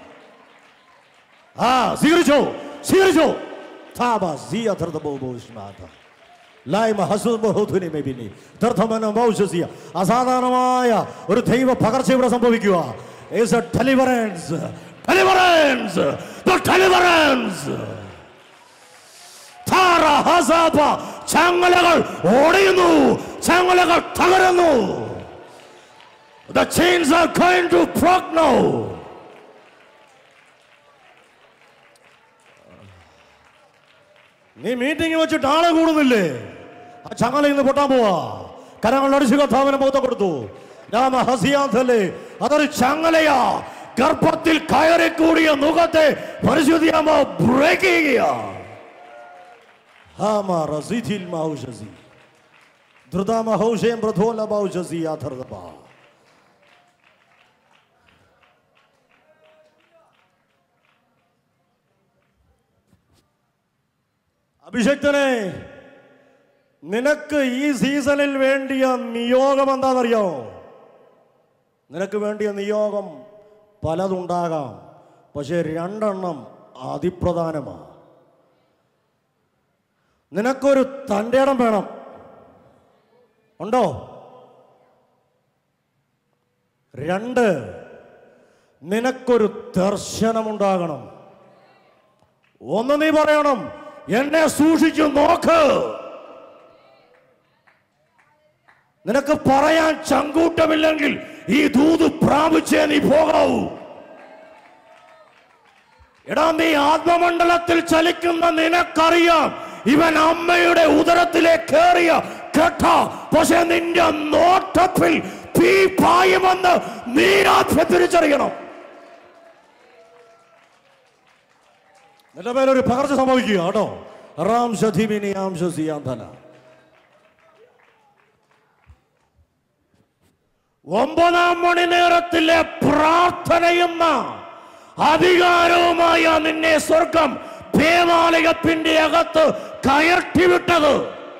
ആ സ്വീകരിച്ചോ സ്വീകരിച്ചോ താപ സിയ ധർത്തബോധ ലൈമ ഹസുബോധുനി മെബിനി ധർത്തമന മൗശസിയ അസാധാരണമായ ഒരു ദൈവ പകർച്ച ഇവിടെ സംഭവിക്കുക is a deliverance deliverance the deliverance താറ ഹസാബ ചങ്ങലകൾ ഓടിയുന്നു ചങ്ങലകൾ തകരുന്നു The chains are going to break now. നീ മീറ്റിംഗ് വെച്ചിട്ട് ആളെ കൂടുന്നില്ലേ ആ ചങ്ങല ഇന്ന് പൊട്ടാൻ പോവാ കരങ്ങൾ അടിച്ചു കഥാവിന് മുഖത്ത് കൊടുത്തു രാമ ഹസിയാന്തല്ലേ അതൊരു ചങ്ങലയാ ഗർഭത്തിൽ കയറി കൂടിയ മുഖത്തെ പരിശുദ്ധിയാമ ബ്രേക്ക് ചെയ്യുക ഹാമ റസീഥിൽ മൗഷസി ധൃതാമ ഹൗഷയം പ്രധോല മൗഷസി യാഥർദബ അഭിഷക്തനെ നിനക്ക് ഈ സീസണിൽ വേണ്ടിയ നിയോഗം എന്താണെന്നറിയോ നിനക്ക് വേണ്ടിയ നിയോഗം പലതുണ്ടാകാം പക്ഷെ രണ്ടെണ്ണം അതിപ്രധാനമാണ് നിനക്കൊരു തൻ്റെ ഇടം വേണം ഉണ്ടോ രണ്ട് നിനക്കൊരു ദർശനമുണ്ടാകണം ഒന്ന് നീ പറയണം എന്നെ സൂക്ഷിച്ചു നോക്ക് നിനക്ക് പറയാൻ ചങ്കൂട്ടമില്ലെങ്കിൽ ഈ ദൂത് പ്രാപിച്ചേ നീ പോകാവൂ എടാ നീ ആത്മമണ്ഡലത്തിൽ ചലിക്കുന്ന നിനക്കറിയാം ഇവൻ അമ്മയുടെ ഉദരത്തിലേക്ക് കയറിയ കെട്ട പക്ഷെ നിന്റെ നോട്ടത്തിൽ തീ പായുമെന്ന് നീ ആദ്യം തിരിച്ചറിയണം നിന്റെ മേലൊരു പകർച്ച സംഭവിക്കുക കേട്ടോ റാം ശധീമിനി ആം ശസിയാന്തന ഒമ്പതാം മണി നേരത്തിലെ പ്രാർത്ഥനയുന്ന അധികാരവുമായ നിന്നെ സ്വർഗം ദേവാലയത്തിന്റെ അകത്ത് കയറ്റിവിട്ടത്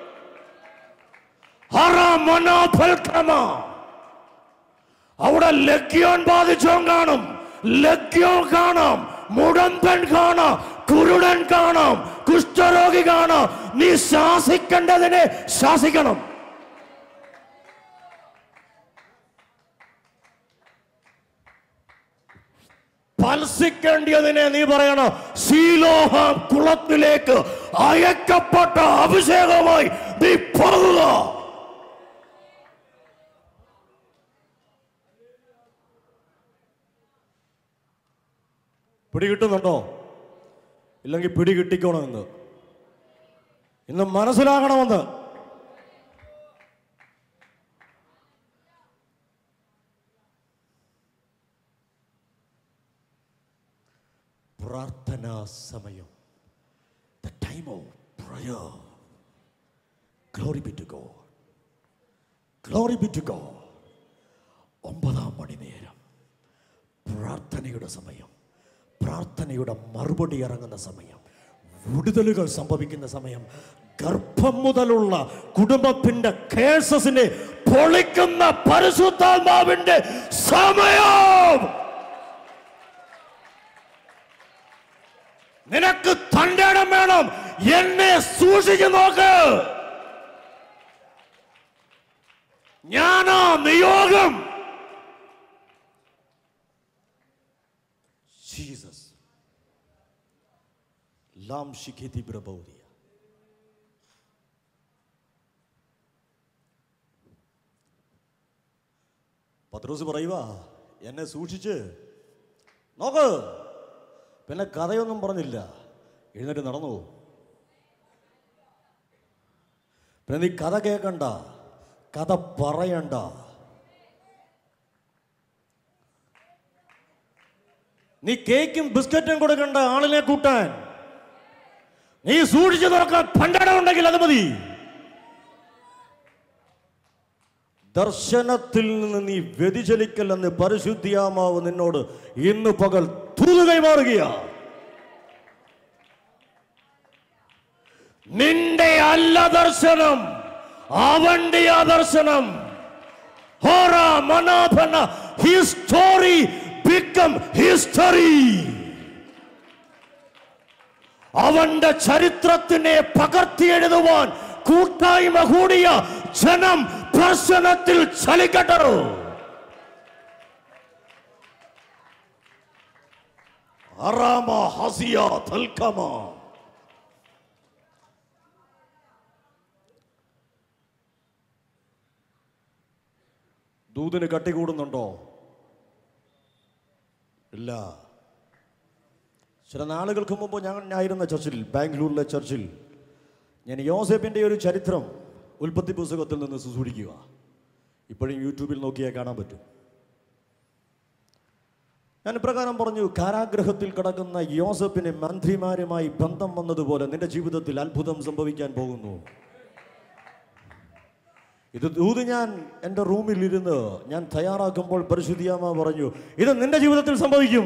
ഹറ മനോഫൽക്രമ അവിടെ ലഗ്യോൻ ബാധിച്ചോൻ കാണും ലഗ്യോൻ കാണാം മുടന്തൻ കാണാം കുരുടൻ കാണാം കുഷ്ഠരോഗി കാണാം നീ ശാസിക്കേണ്ടതിനെ ശാസിക്കണം പൽസിക്കേണ്ടിയതിനെ നീ പറയണം ശീലോഹ കുളത്തിലേക്ക് അയക്കപ്പെട്ട അഭിഷേകമായി നീ പോകുക പിടികിട്ടുന്നുണ്ടോ ഇല്ലെങ്കിൽ പിടി കിട്ടിക്കണമെന്ന് ഇന്ന് മനസ്സിലാകണമെന്ന് പ്രാർത്ഥനാ സമയം the time of prayer glory be to God glory be to God ഒമ്പതാം മണി നേരം പ്രാർത്ഥനയുടെ സമയം പ്രാർത്ഥനയുടെ മറുപടി ഇറങ്ങുന്ന സമയം വിടുതലുകൾ സംഭവിക്കുന്ന സമയം ഗർഭം മുതലുള്ള കുടുംബത്തിന്റെ കേസസിനെ പൊളിക്കുന്ന പരിശുദ്ധാത്മാവിന്റെ സമയം നിനക്ക് തന്റെ ഇടം വേണം എന്നെ സൂക്ഷിച്ചു നോക്ക് ഞാനാ നിയോഗം ജീസസ് ലാം ശിഖിതി പ്രബോധിയ പത്രോസ് പറയുക എന്നെ സൂക്ഷിച്ച് നോക്ക് പിന്നെ കഥയൊന്നും പറഞ്ഞില്ല എഴുന്നേറ്റ് നടന്നു പിന്നെ നീ കഥ കേൾക്കണ്ട കഥ പറയണ്ട നീ കേക്കും ബിസ്ക്കറ്റും കൊടുക്കണ്ട ആളിനെ കൂട്ടാൻ നീ സൂക്ഷിച്ചു നോക്കാൻ പണ്ടടം ഉണ്ടെങ്കിൽ അത് മതി ദർശനത്തിൽ നിന്ന് നീ വ്യതിചലിക്കല്ലെന്ന് പരിശുദ്ധിയാമാവ് നിന്നോട് ഇന്ന് പകൽ തൂതു കൈമാറുകയാ നിന്റെ അല്ല ദർശനം അവന്റെ ആ ദർശനം ഹോറ മനാഭന ഹിസ്റ്റോറി ബിക്കം ഹിസ്റ്ററി അവന്റെ ചരിത്രത്തിനെ പകർത്തിയെഴുതുവാൻ കൂട്ടായ്മ കൂടിയ ജനം ദർശനത്തിൽ ചലിക്കട്ടോ അറാമ ഹസിയ തൽക്കമ ദൂതിന് കട്ടികൂടുന്നുണ്ടോ ഇല്ല ചില നാളുകൾക്ക് മുമ്പ് ഞാൻ ആയിരുന്ന ചർച്ചിൽ ബാംഗ്ലൂരിലെ ചർച്ചിൽ ഞാൻ യോസെഫിൻ്റെ ഒരു ചരിത്രം ഉൽപ്പത്തി പുസ്തകത്തിൽ നിന്ന് സുസൂടിക്കുക ഇപ്പോഴും യൂട്യൂബിൽ നോക്കിയാൽ കാണാൻ പറ്റും ഞാൻ ഇപ്രകാരം പറഞ്ഞു കാരാഗ്രഹത്തിൽ കിടക്കുന്ന യോസഫിന് മന്ത്രിമാരുമായി ബന്ധം വന്നതുപോലെ നിന്റെ ജീവിതത്തിൽ അത്ഭുതം സംഭവിക്കാൻ പോകുന്നു ഇത് ദൂത് ഞാൻ എൻ്റെ റൂമിൽ ഇരുന്ന് ഞാൻ തയ്യാറാക്കുമ്പോൾ പരിശുദ്ധിയാമ പറഞ്ഞു ഇത് നിന്റെ ജീവിതത്തിൽ സംഭവിക്കും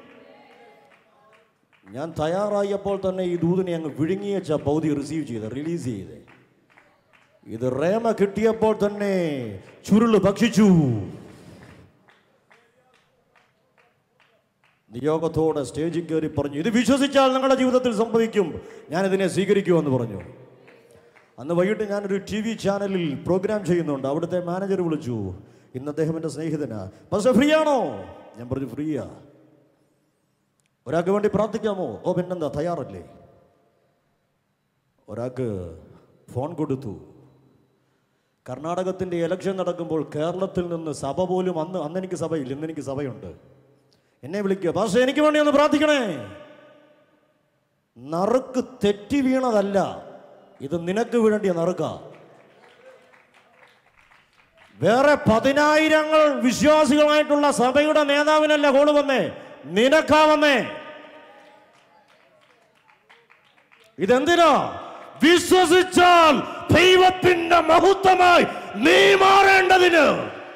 ഞാൻ തയ്യാറായപ്പോൾ തന്നെ ഈ ദൂതിനെ അങ്ങ് വിഴുങ്ങിയച്ച പൗതി റിസീവ് ചെയ്ത് റിലീസ് ചെയ്ത് ഇത് റേമ കിട്ടിയപ്പോൾ തന്നെ ചുരുള് ഭക്ഷിച്ചു നിയോഗത്തോടെ സ്റ്റേജിൽ കയറി പറഞ്ഞു ഇത് വിശ്വസിച്ചാൽ നിങ്ങളുടെ ജീവിതത്തിൽ സംഭവിക്കും ഞാനിതിനെ സ്വീകരിക്കുമെന്ന് പറഞ്ഞു അന്ന് വൈകിട്ട് ഞാനൊരു ടി വി ചാനലിൽ പ്രോഗ്രാം ചെയ്യുന്നുണ്ട് അവിടുത്തെ മാനേജർ വിളിച്ചു ഇന്ന് അദ്ദേഹം എൻ്റെ സ്നേഹിതനാ പക്ഷേ ഫ്രീ ആണോ ഞാൻ പറഞ്ഞു ഫ്രീയാ ഒരാൾക്ക് വേണ്ടി പ്രാർത്ഥിക്കാമോ ഓ പിന്നെന്താ തയ്യാറല്ലേ ഒരാൾക്ക് ഫോൺ കൊടുത്തു കർണാടകത്തിൻ്റെ ഇലക്ഷൻ നടക്കുമ്പോൾ കേരളത്തിൽ നിന്ന് സഭ പോലും അന്ന് അന്ന് എനിക്ക് സഭയില്ല ഇന്ന് എനിക്ക് സഭയുണ്ട് എന്നെ വിളിക്കുക പക്ഷേ എനിക്ക് വേണ്ടി ഒന്ന് പ്രാർത്ഥിക്കണേ നറുക്ക് തെറ്റി വീണതല്ല ഇത് നിനക്ക് വേണ്ടിയ നറുക്ക വേറെ പതിനായിരങ്ങൾ വിശ്വാസികളായിട്ടുള്ള സഭയുടെ നേതാവിനല്ല കോള് വന്നേ നിനക്കാ വന്നേ ഇതെന്തിനാ വിശ്വസിച്ചാൽ ദൈവത്തിന്റെ മഹത്വമായി നീ മാറേണ്ടതിന്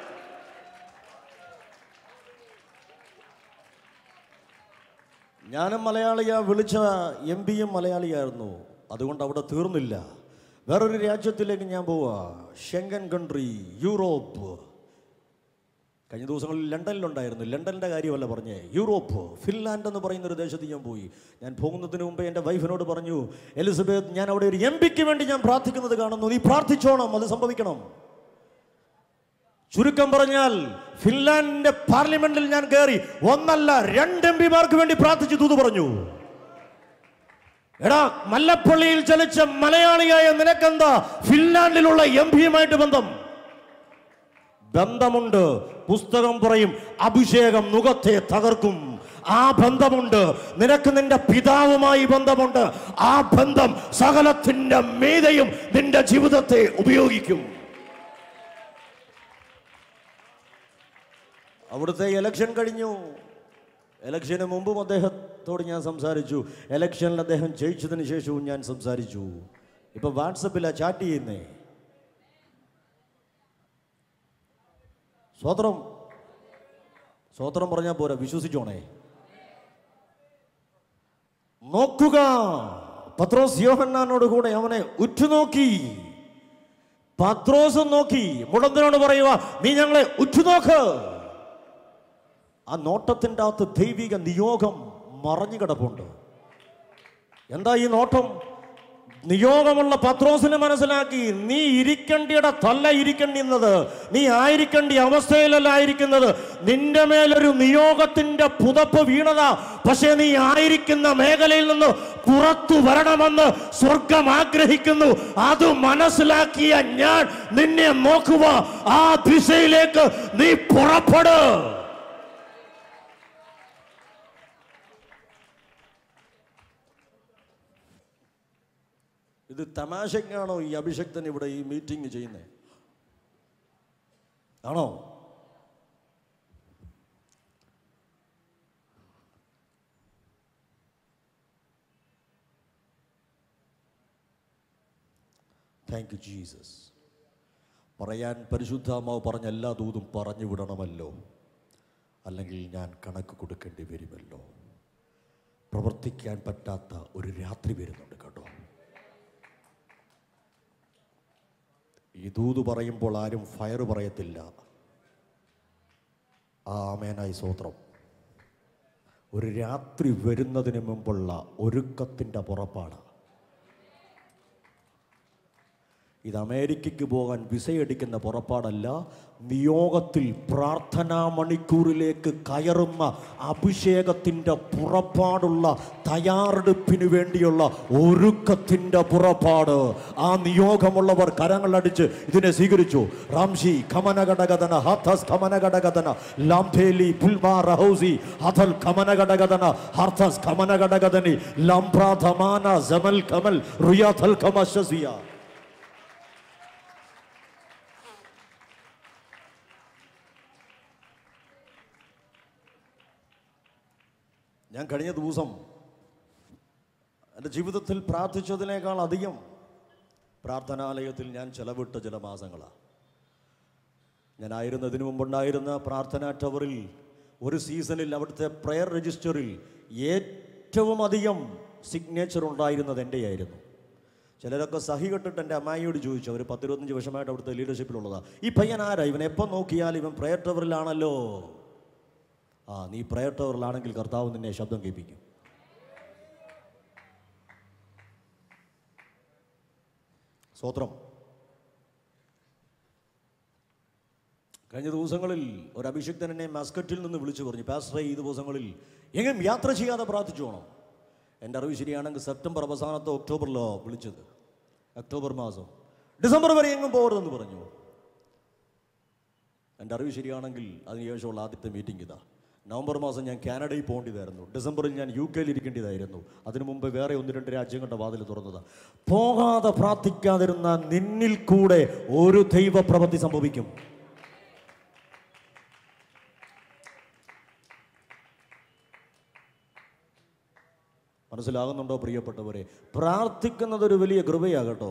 ഞാനും മലയാളിയാ വിളിച്ച എം പിയും മലയാളിയായിരുന്നു അതുകൊണ്ട് അവിടെ തീർന്നില്ല വേറൊരു രാജ്യത്തിലേക്ക് ഞാൻ പോവാ ഷെങ്കൻ കൺട്രി യൂറോപ്പ് കഴിഞ്ഞ ദിവസങ്ങളിൽ ലണ്ടനിലുണ്ടായിരുന്നു ലണ്ടനിൻ്റെ കാര്യമല്ല പറഞ്ഞേ യൂറോപ്പ് ഫിൻലാൻഡ് എന്ന് പറയുന്ന ഒരു ദേശത്ത് ഞാൻ പോയി ഞാൻ പോകുന്നതിന് മുമ്പേ എൻ്റെ വൈഫിനോട് പറഞ്ഞു എലിസബത്ത് ഞാൻ അവിടെ ഒരു എം പിക്ക് വേണ്ടി ഞാൻ പ്രാർത്ഥിക്കുന്നത് കാണുന്നു നീ പ്രാർത്ഥിച്ചോണം അത് സംഭവിക്കണം ചുരുക്കം പറഞ്ഞാൽ ഫിൻലാൻഡിന്റെ പാർലമെന്റിൽ ഞാൻ കയറി ഒന്നല്ല രണ്ട് എം പിമാർക്ക് വേണ്ടി പ്രാർത്ഥിച്ചു തൂതു പറഞ്ഞു എടാ മല്ലപ്പള്ളിയിൽ ചലിച്ച മലയാളിയായ നിനക്കെന്താ ഫിൻലാൻഡിലുള്ള എം പിയുമായിട്ട് ബന്ധം ബന്ധമുണ്ട് പുസ്തകം പറയും അഭിഷേകം മുഖത്തെ തകർക്കും ആ ബന്ധമുണ്ട് നിനക്ക് നിന്റെ പിതാവുമായി ബന്ധമുണ്ട് ആ ബന്ധം സകലത്തിന്റെ മീതയും നിന്റെ ജീവിതത്തെ ഉപയോഗിക്കും അവിടുത്തെ ഇലക്ഷൻ കഴിഞ്ഞു ഇലക്ഷന് മുമ്പും അദ്ദേഹത്തോട് ഞാൻ സംസാരിച്ചു ഇലക്ഷനിൽ അദ്ദേഹം ജയിച്ചതിന് ശേഷവും ഞാൻ സംസാരിച്ചു ഇപ്പൊ വാട്സപ്പിലാ ചാറ്റ് ചെയ്യുന്നേ സ്വോത്രം സ്വോത്രം പറഞ്ഞാൽ പോരാ വിശ്വസിച്ചോണേ നോക്കുക പത്രോസ് യോഹന്നാനോട് കൂടെ അവനെ ഉറ്റുനോക്കി പത്രോസും നോക്കി മുടന്തിനോട് പറയുക നീ ഞങ്ങളെ ഉറ്റുനോക്ക് ആ നോട്ടത്തിൻ്റെ അകത്ത് ദൈവിക നിയോഗം മറഞ്ഞു കിടപ്പുണ്ട് എന്താ ഈ നോട്ടം നിയോഗമുള്ള പത്രോസിന് മനസ്സിലാക്കി നീ ഇരിക്കേണ്ടിയുടെ തല്ല ഇരിക്കേണ്ടിന്നത് നീ ആയിരിക്കേണ്ട അവസ്ഥയിലല്ല ആയിരിക്കുന്നത് നിന്റെ മേലൊരു നിയോഗത്തിന്റെ പുതപ്പ് വീണതാ പക്ഷെ നീ ആയിരിക്കുന്ന മേഖലയിൽ നിന്ന് പുറത്തു വരണമെന്ന് സ്വർഗം ആഗ്രഹിക്കുന്നു അത് മനസ്സിലാക്കിയ ഞാൻ നിന്നെ നോക്കുക ആ ദിശയിലേക്ക് നീ പുറപ്പെട് ഇത് തമാശക്കാണോ ഈ അഭിഷക്തൻ ഇവിടെ ഈ മീറ്റിംഗ് ചെയ്യുന്നത് ആണോ താങ്ക് യു ജീസസ് പറയാൻ പരിശുദ്ധാമാവ് പറഞ്ഞ എല്ലാ ദൂതും പറഞ്ഞു വിടണമല്ലോ അല്ലെങ്കിൽ ഞാൻ കണക്ക് കൊടുക്കേണ്ടി വരുമല്ലോ പ്രവർത്തിക്കാൻ പറ്റാത്ത ഒരു രാത്രി വരുന്നുണ്ട് കേട്ടോ ഈ ദൂത് പറയുമ്പോൾ ആരും ഫയർ പറയത്തില്ല ആ ആമേനായി സ്വോത്രം ഒരു രാത്രി വരുന്നതിന് മുമ്പുള്ള ഒരുക്കത്തിൻ്റെ പുറപ്പാട് ഇത് അമേരിക്കയ്ക്ക് പോകാൻ വിസയടിക്കുന്ന പുറപ്പാടല്ല നിയോഗത്തിൽ പ്രാർത്ഥനാ മണിക്കൂറിലേക്ക് കയറുന്ന അഭിഷേകത്തിൻ്റെ പുറപ്പാടുള്ള തയ്യാറെടുപ്പിന് വേണ്ടിയുള്ള ഒരുക്കത്തിൻ്റെ പുറപ്പാട് ആ നിയോഗമുള്ളവർ കരങ്ങളടിച്ച് ഇതിനെ സ്വീകരിച്ചു റാംഷി ഖമനഘടകഥന ഹഥസ് ഖമനഘടകഥന ലാംഭേലി പുൽമാ റഹൗസി ഹഥൽ ഖമനഘടകഥന ഹർഥസ് ഖമനഘടകഥനി ലംഭ്രാധമാന ജമൽ കമൽ റുയാഥൽ ഖമശസിയ ഞാൻ കഴിഞ്ഞ ദിവസം എൻ്റെ ജീവിതത്തിൽ പ്രാർത്ഥിച്ചതിനേക്കാൾ അധികം പ്രാർത്ഥനാലയത്തിൽ ഞാൻ ചെലവിട്ട ചില മാസങ്ങളാണ് ഞാനായിരുന്നതിന് മുമ്പുണ്ടായിരുന്ന പ്രാർത്ഥനാ ടവറിൽ ഒരു സീസണിൽ അവിടുത്തെ പ്രെയർ രജിസ്റ്ററിൽ ഏറ്റവും അധികം സിഗ്നേച്ചർ ഉണ്ടായിരുന്നത് എൻ്റെയായിരുന്നു ചിലരൊക്കെ സഹി കെട്ടിട്ട് എൻ്റെ അമ്മായിയോട് ചോദിച്ചു അവർ പത്തിരുപത്തഞ്ച് വർഷമായിട്ട് അവിടുത്തെ ലീഡർഷിപ്പിലുള്ളതാണ് ഈ പയ്യൻ ആരാ ഇവൻ എപ്പം നോക്കിയാലും ഇവൻ പ്രെയർ ടവറിലാണല്ലോ ആ നീ പ്രയർ ടവറിലാണെങ്കിൽ കർത്താവ് നിന്നെ ശബ്ദം കേൾപ്പിക്കും സ്വത്രം കഴിഞ്ഞ ദിവസങ്ങളിൽ ഒരു അഭിഷിക്തൻ എന്നെ മസ്കറ്റിൽ നിന്ന് വിളിച്ചു പറഞ്ഞു പാസ്റ്ററെ ഈ ദിവസങ്ങളിൽ എങ്ങും യാത്ര ചെയ്യാതെ പ്രാർത്ഥിച്ചു വേണം എൻ്റെ അറിവ് ശരിയാണെങ്കിൽ സെപ്റ്റംബർ അവസാനത്തെ ഒക്ടോബറിലോ വിളിച്ചത് ഒക്ടോബർ മാസം ഡിസംബർ വരെ എങ്ങും പോകരുതെന്ന് പറഞ്ഞു എൻ്റെ അറിവ് ശരിയാണെങ്കിൽ അതിനുശേഷമുള്ള ആദ്യത്തെ മീറ്റിംഗ് ഇതാ നവംബർ മാസം ഞാൻ കാനഡയിൽ പോകേണ്ടതായിരുന്നു ഡിസംബറിൽ ഞാൻ യു കെയിൽ ഇരിക്കേണ്ടതായിരുന്നു അതിനു മുമ്പ് വേറെ ഒന്ന് രണ്ട് രാജ്യങ്ങളുടെ വാതിൽ തുറന്നതാ പോകാതെ പ്രാർത്ഥിക്കാതിരുന്ന നിന്നിൽ കൂടെ ഒരു ദൈവ പ്രവൃത്തി സംഭവിക്കും മനസ്സിലാകുന്നുണ്ടോ പ്രിയപ്പെട്ടവരെ പ്രാർത്ഥിക്കുന്നത് ഒരു വലിയ കൃപയാകട്ടോ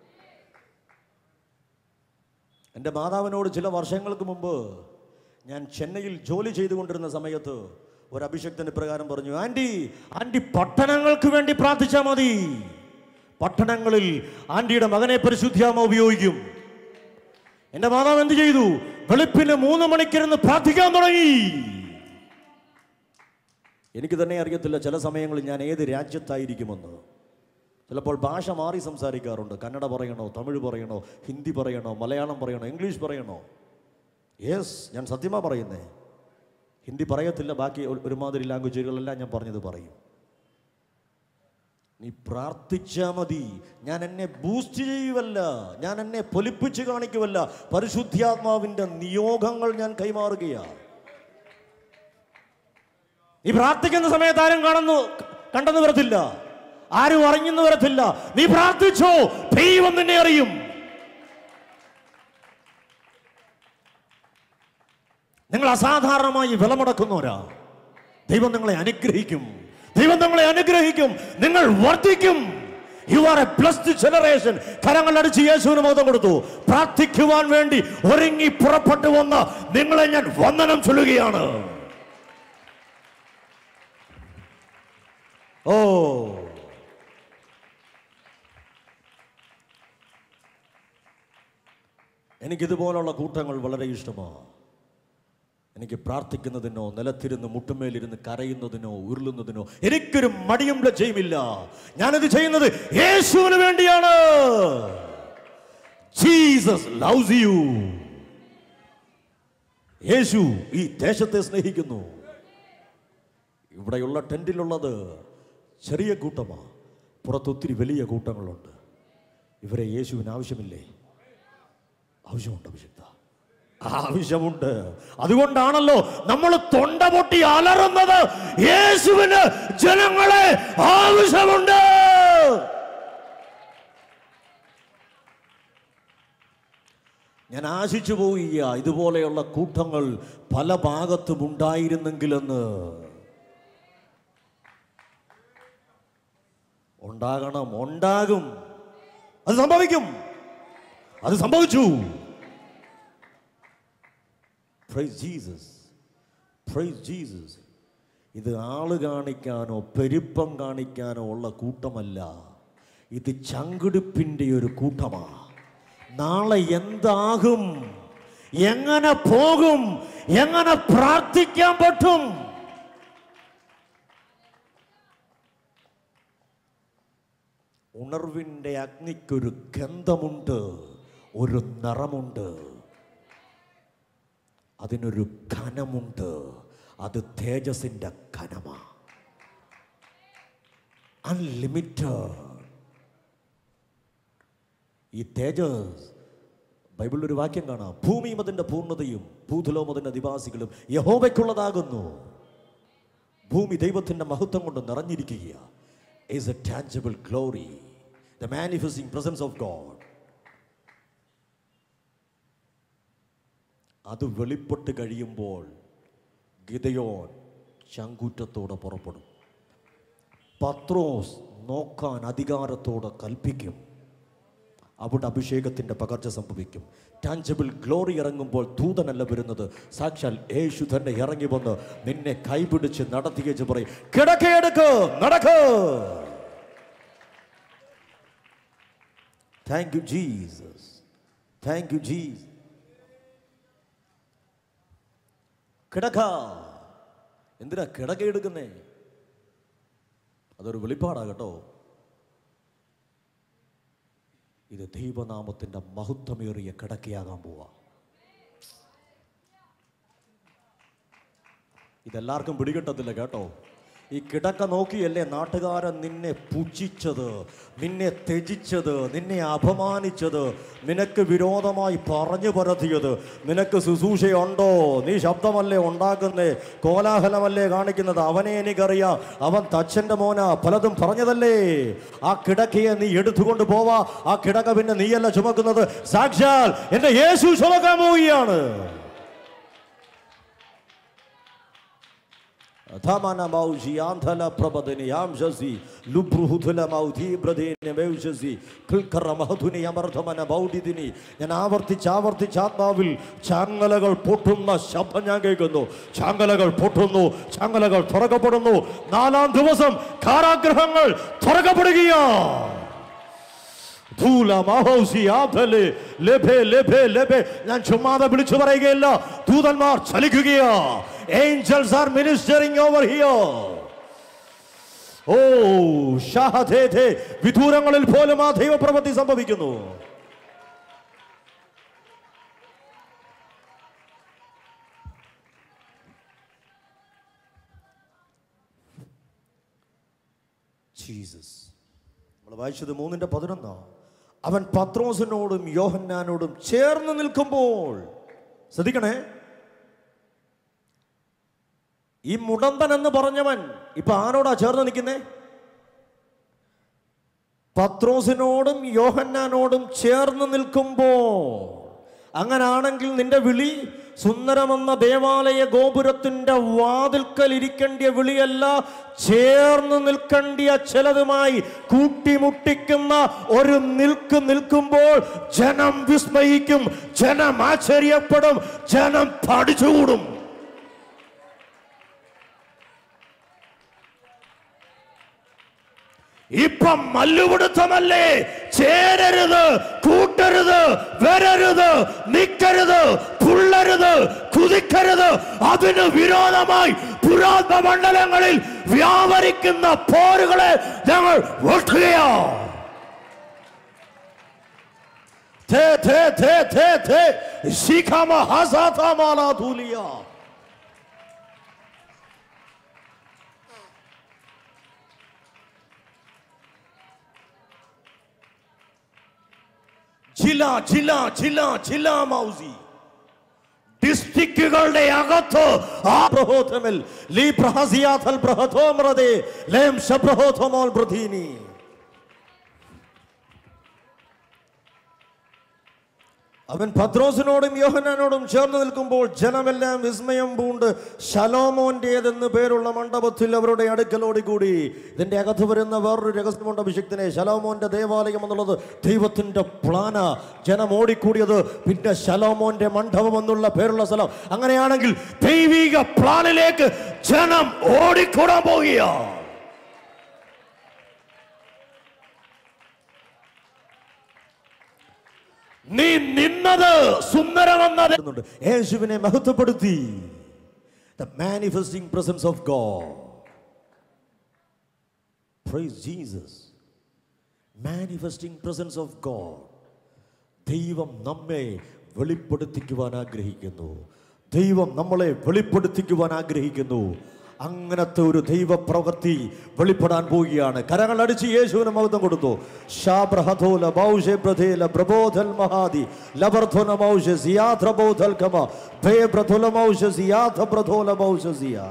എൻ്റെ മാതാവിനോട് ചില വർഷങ്ങൾക്ക് മുമ്പ് ഞാൻ ചെന്നൈയിൽ ജോലി ചെയ്തുകൊണ്ടിരുന്ന സമയത്ത് ഒരു അഭിഷക്തന് പ്രകാരം പറഞ്ഞു ആൻറ്റി ആൻറ്റി പട്ടണങ്ങൾക്ക് വേണ്ടി പ്രാർത്ഥിച്ചാൽ മതി പട്ടണങ്ങളിൽ ആൻറ്റിയുടെ മകനെ പരിശുദ്ധിയാമ ഉപയോഗിക്കും എൻ്റെ മാതാവ് എന്ത് ചെയ്തു വെളുപ്പിന് മൂന്ന് മണിക്കിരുന്ന് പ്രാർത്ഥിക്കാൻ തുടങ്ങി എനിക്ക് തന്നെ അറിയത്തില്ല ചില സമയങ്ങളിൽ ഞാൻ ഏത് രാജ്യത്തായിരിക്കുമെന്ന് ചിലപ്പോൾ ഭാഷ മാറി സംസാരിക്കാറുണ്ട് കന്നഡ പറയണോ തമിഴ് പറയണോ ഹിന്ദി പറയണോ മലയാളം പറയണോ ഇംഗ്ലീഷ് പറയണോ യെസ് ഞാൻ സത്യമാ പറയുന്നേ ഹിന്ദി പറയത്തില്ല ബാക്കി ഒരു- ഒരുമാതിരി ലാംഗ്വേജുകളെല്ലാം ഞാൻ പറഞ്ഞത് പറയും നീ പ്രാർത്ഥിച്ചാ മതി ഞാൻ എന്നെ ബൂസ്റ്റ് ചെയ്യുവല്ല ഞാൻ എന്നെ പൊലിപ്പിച്ച് കാണിക്കുവല്ല പരിശുദ്ധാത്മാവിൻ്റെ നിയോഗങ്ങൾ ഞാൻ കൈമാറുകയാണ് നീ പ്രാർത്ഥിക്കുന്ന സമയത്ത് ആരും കാണുന്നു കണ്ടെന്ന് വരത്തില്ല ആരും അറിഞ്ഞെന്ന് വരത്തില്ല നീ പ്രാർത്ഥിച്ചോ ദൈവം നിന്നെ അറിയും നിങ്ങൾ അസാധാരണമായി വിലമുടക്കുന്നവരാ ദൈവം നിങ്ങളെ അനുഗ്രഹിക്കും ദൈവം നിങ്ങളെ അനുഗ്രഹിക്കും നിങ്ങൾ വർദ്ധിക്കും you are a blessed generation കരങ്ങൾ അടിച്ച് യേശുവിന് ബോധം കൊടുത്തു പ്രാർത്ഥിക്കുവാൻ വേണ്ടി ഒരുങ്ങി പുറപ്പെട്ടു വന്ന നിങ്ങളെ ഞാൻ വന്ദനം ചൊല്ലുകയാണ് ഓ എനിക്കിതുപോലുള്ള കൂട്ടങ്ങൾ വളരെ ഇഷ്ടമാണ് എനിക്ക് പ്രാർത്ഥിക്കുന്നതിനോ നിലത്തിരുന്ന് മുട്ടുമേലിരുന്ന് കരയുന്നതിനോ ഉരുളുന്നതിനോ എനിക്കൊരു മടിയും ലജ്ജയുമില്ല ഞാനിത് ചെയ്യുന്നത് യേശുവിന് വേണ്ടിയാണ് ജീസസ് ലവ്സ് യു യേശു ഈ ദേശത്തെ സ്നേഹിക്കുന്നു ഇവിടെയുള്ള ടെന്റിലുള്ളത് ചെറിയ കൂട്ടമാ പുറത്തൊത്തിരി വലിയ കൂട്ടങ്ങളുണ്ട് ഇവരെ യേശുവിന് ആവശ്യമില്ലേ ആവശ്യമുണ്ട് അഭിഷിക്ത ആവശ്യമുണ്ട് അതുകൊണ്ടാണല്ലോ നമ്മൾ തൊണ്ട പൊട്ടി അലറുന്നത് യേശുവിന് ജനങ്ങളെ ആവശ്യമുണ്ട് ഞാൻ ആശിച്ചു പോവുക ഇതുപോലെയുള്ള കൂട്ടങ്ങൾ പല ഭാഗത്തും ഉണ്ടായിരുന്നെങ്കിലെന്ന് ഉണ്ടാകണം ഉണ്ടാകും അത് സംഭവിക്കും അത് സംഭവിച്ചു പ്രൈസ് ജീസസ് പ്രൈസ് ജീസസ് ഇത് ആള് കാണിക്കാനോ പെരുപ്പം കാണിക്കാനോ ഉള്ള കൂട്ടമല്ല ഇത് ചങ്കിടിപ്പിൻ്റെ ഒരു കൂട്ടമാ നാളെ എന്താകും എങ്ങനെ പോകും എങ്ങനെ പ്രാർത്ഥിക്കാൻ പറ്റും ഉണർവിൻ്റെ അഗ്നിക്കൊരു ഗന്ധമുണ്ട് ഒരു നിറമുണ്ട് അതിനൊരു ഘനമുണ്ട് അത് തേജസിൻ്റെ ഘനമാ അൺലിമിറ്റഡ് ഈ തേജസ് ബൈബിളിൽ ഒരു വാക്യം കാണാം ഭൂമിയും അതിൻ്റെ പൂർണ്ണതയും ഭൂതലവും അതിൻ്റെ നിവാസികളും യഹോവയ്ക്കുള്ളതാകുന്നു ഭൂമി ദൈവത്തിൻ്റെ മഹത്വം കൊണ്ട് നിറഞ്ഞിരിക്കുക is a tangible glory the manifesting presence of God അത് വെളിപ്പെട്ട് കഴിയുമ്പോൾ ഗിതയോൻ ചങ്കൂറ്റത്തോടെ പുറപ്പെടും പത്രോസ് നോക്കാൻ അധികാരത്തോടെ കൽപ്പിക്കും അവിടെ അഭിഷേകത്തിന്റെ പകർച്ച സംഭവിക്കും ടാഞ്ചബിൾ ഗ്ലോറി ഇറങ്ങുമ്പോൾ ദൂതനല്ല വരുന്നത് സാക്ഷാൽ യേശു തന്നെ ഇറങ്ങി വന്ന് നിന്നെ കൈപിടിച്ച് നടത്തിയേച്ച് പറയും കിടക്കയെടുക്ക് നടക്ക് thank you Jesus thank you Jesus കിടക്ക എന്തിനാ കിടക്കയെടുക്കുന്നേ അതൊരു വെളിപ്പാടാ കേട്ടോ ഇത് ദൈവനാമത്തിന്റെ മഹത്വമേറിയ കിടക്കയാകാൻ പോവാ ഇതെല്ലാവർക്കും പിടികിട്ടത്തില്ല കേട്ടോ ഈ കിടക്ക നോക്കിയല്ലേ നാട്ടുകാരൻ നിന്നെ പുച്ഛിച്ചത് നിന്നെ ത്യജിച്ചത് നിന്നെ അപമാനിച്ചത് നിനക്ക് വിരോധമായി പറഞ്ഞു പരത്തിയത് നിനക്ക് ശുശ്രൂഷയുണ്ടോ നീ ശബ്ദമല്ലേ ഉണ്ടാക്കുന്നേ കോലാഹലമല്ലേ കാണിക്കുന്നത് അവനെ എനിക്കറിയാം അവൻ തച്ചൻ്റെ മോന പലതും പറഞ്ഞതല്ലേ ആ കിടക്കയെ നീ എടുത്തുകൊണ്ട് പോവാ ആ കിടക്ക പിന്നെ നീയല്ല ചുമക്കുന്നത് സാക്ഷാൽ എന്റെ യേശു ചുമക്കാൻ പോവുകയാണ് Thamana mauji anthala prabadini yamjasi lubruhutula mauthi bradine mevjasi കിൽക്കറ മഹധുനി അമർദ്ധമന ബൗഡിദിനി ഞാൻ ആവർത്തിച്ച് ആവർത്തിച്ച് ആത്മാവിൽ ചാങ്ങലകൾ പൊട്ടുന്ന ശബ്ദം ഞാൻ കേൾക്കുന്നു ചാങ്ങലകൾ പൊട്ടുന്നു ചാങ്ങലകൾ തുറക്കപ്പെടുന്നു നാലാം ദിവസം കാരാഗ്രഹങ്ങൾ തുറക്കപ്പെടുകയാണ് ധൂല മഹോസി ആധല് ലഭേ ലഭേ ലഭേ ഞാൻ ചുമ്മാതെ വിളിച്ചു പറയുകയില്ല ദൂതന്മാർ ചലിക്കുകയാ angels are ministering over here ഓ ഷഹദേ വിദൂരങ്ങളിൽ പോലും ആ ദൈവപ്രവൃത്തി സംഭവിക്കുന്നു ജീസസ് നമ്മൾ വായിച്ചത് മൂന്നിന്റെ പതിനൊന്നോ അവൻ പത്രോസിനോടും യോഹന്നാനോടും ചേർന്ന് നിൽക്കുമ്പോൾ ശ്രദ്ധിക്കണേ ഈ മുടന്തൻ എന്ന് പറഞ്ഞവൻ ഇപ്പൊ ആരോടാ ചേർന്ന് നിൽക്കുന്നേ പത്രോസിനോടും യോഹന്നാനോടും ചേർന്ന് നിൽക്കുമ്പോൾ അങ്ങനാണെങ്കിൽ നിന്റെ വിളി സുന്ദരമെന്ന ദേവാലയ ഗോപുരത്തിന്റെ വാതിൽക്കൽ ഇരിക്കേണ്ടിയ വിളിയല്ല ചേർന്ന് നിൽക്കേണ്ടിയ ചിലതുമായി കൂട്ടിമുട്ടിക്കുന്ന ഒരു നിൽക്ക് നിൽക്കുമ്പോൾ ജനം വിസ്മയിക്കും ജനം ആശ്ചര്യപ്പെടും ജനം പഠിച്ചുകൂടും ഇപ്പം മല്ലുപിടുത്തമല്ലേ ചേരരുത് കൂട്ടരുത് വരരുത് നിക്കരുത് പുള്ളരുത് കുതിക്കരുത് അതിന് വിരോധമായി പുരാതന മണ്ഡലങ്ങളിൽ വ്യാപരിക്കുന്ന പോരുകളെ ഞങ്ങൾ ഒട്ടുകയോ ഥേ ഥേ ഥേ ഥേ ഥേ ശിഖമ ഹസാഥമാല ധൂലിയ ജില ജില ജില ജില മൗസി ഡിസ്ട്രിക്റ്റുകളുടെ അകത്ത് ആ പ്രഹോധമിൽ ലീ പ്രഹസിയാഥൽ പ്രഹതോമ്രതേ ലേം ശപ്രഹോധമോൽ പ്രധീനി അവൻ പത്രോസിനോടും യോഹനാനോടും ചേർന്ന് നിൽക്കുമ്പോൾ ജനമെല്ലാം വിസ്മയം പൂണ്ട് ശലോമോന്റേതെന്ന് പേരുള്ള മണ്ഡപത്തിൽ അവരുടെ അടുക്കലോടി കൂടി ഇതിന്റെ അകത്ത് വരുന്ന വേറൊരു രഹസ്യമുണ്ട് അഭിഷിക്തനെ ശലോമോന്റെ ദേവാലയം എന്നുള്ളത് ദൈവത്തിന്റെ പ്ലാന ജനം ഓടിക്കൂടിയത് പിന്നെ ശലോമോന്റെ മണ്ഡപം എന്നുള്ള പേരുള്ള സ്ഥലം അങ്ങനെയാണെങ്കിൽ ദൈവിക പ്ലാനിലേക്ക് ജനം ഓടിക്കൂടാൻ പോവുകയാണ് നീ നിന്നത് സുന്ദരമെന്നത് യേശുവിനെ മഹത്വപ്പെടുത്തി the manifesting presence of God praise Jesus manifesting presence of God ദൈവം നമ്മെ വെളിപ്പെടുത്തിക്കുവാൻ ആഗ്രഹിക്കുന്നു ദൈവം നമ്മളെ വെളിപ്പെടുത്തിക്കുവാൻ ആഗ്രഹിക്കുന്നു അങ്ങനത്തെ ഒരു ദൈവപ്രവൃത്തി വെളിപ്പെടാൻ പോവുകയാണ് കരങ്ങൾ അടിച്ച് യേശുവിന് മഹത്വം കൊടുത്തു ശാബ്രഹഥോല ബൗഷെ പ്രഥേല പ്രബോധൽ മഹാദി ലബർധുന മൗഷ സിയാഥ ബൗധൽ കമ ഭേ പ്രഥുല മൗഷ സിയാഥ പ്രഥോല മൗഷ സിയാ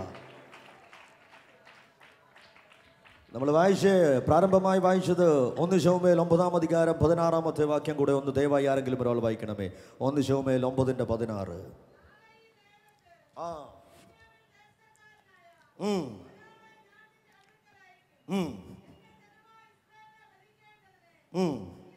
നമ്മൾ വായിച്ച് പ്രാരംഭമായി വായിച്ചത് ഒന്ന് ശവമേൽ ഒമ്പതാം അധികാരം പതിനാറാമത്തെ വാക്യം കൂടെ ഒന്ന് ദയവായി ആരെങ്കിലും ഒരാൾ വായിക്കണമേ ഒന്ന് ശവമേൽ ഒമ്പതിന്റെ പതിനാറ് ആ ഉം. ഉം. ഉം.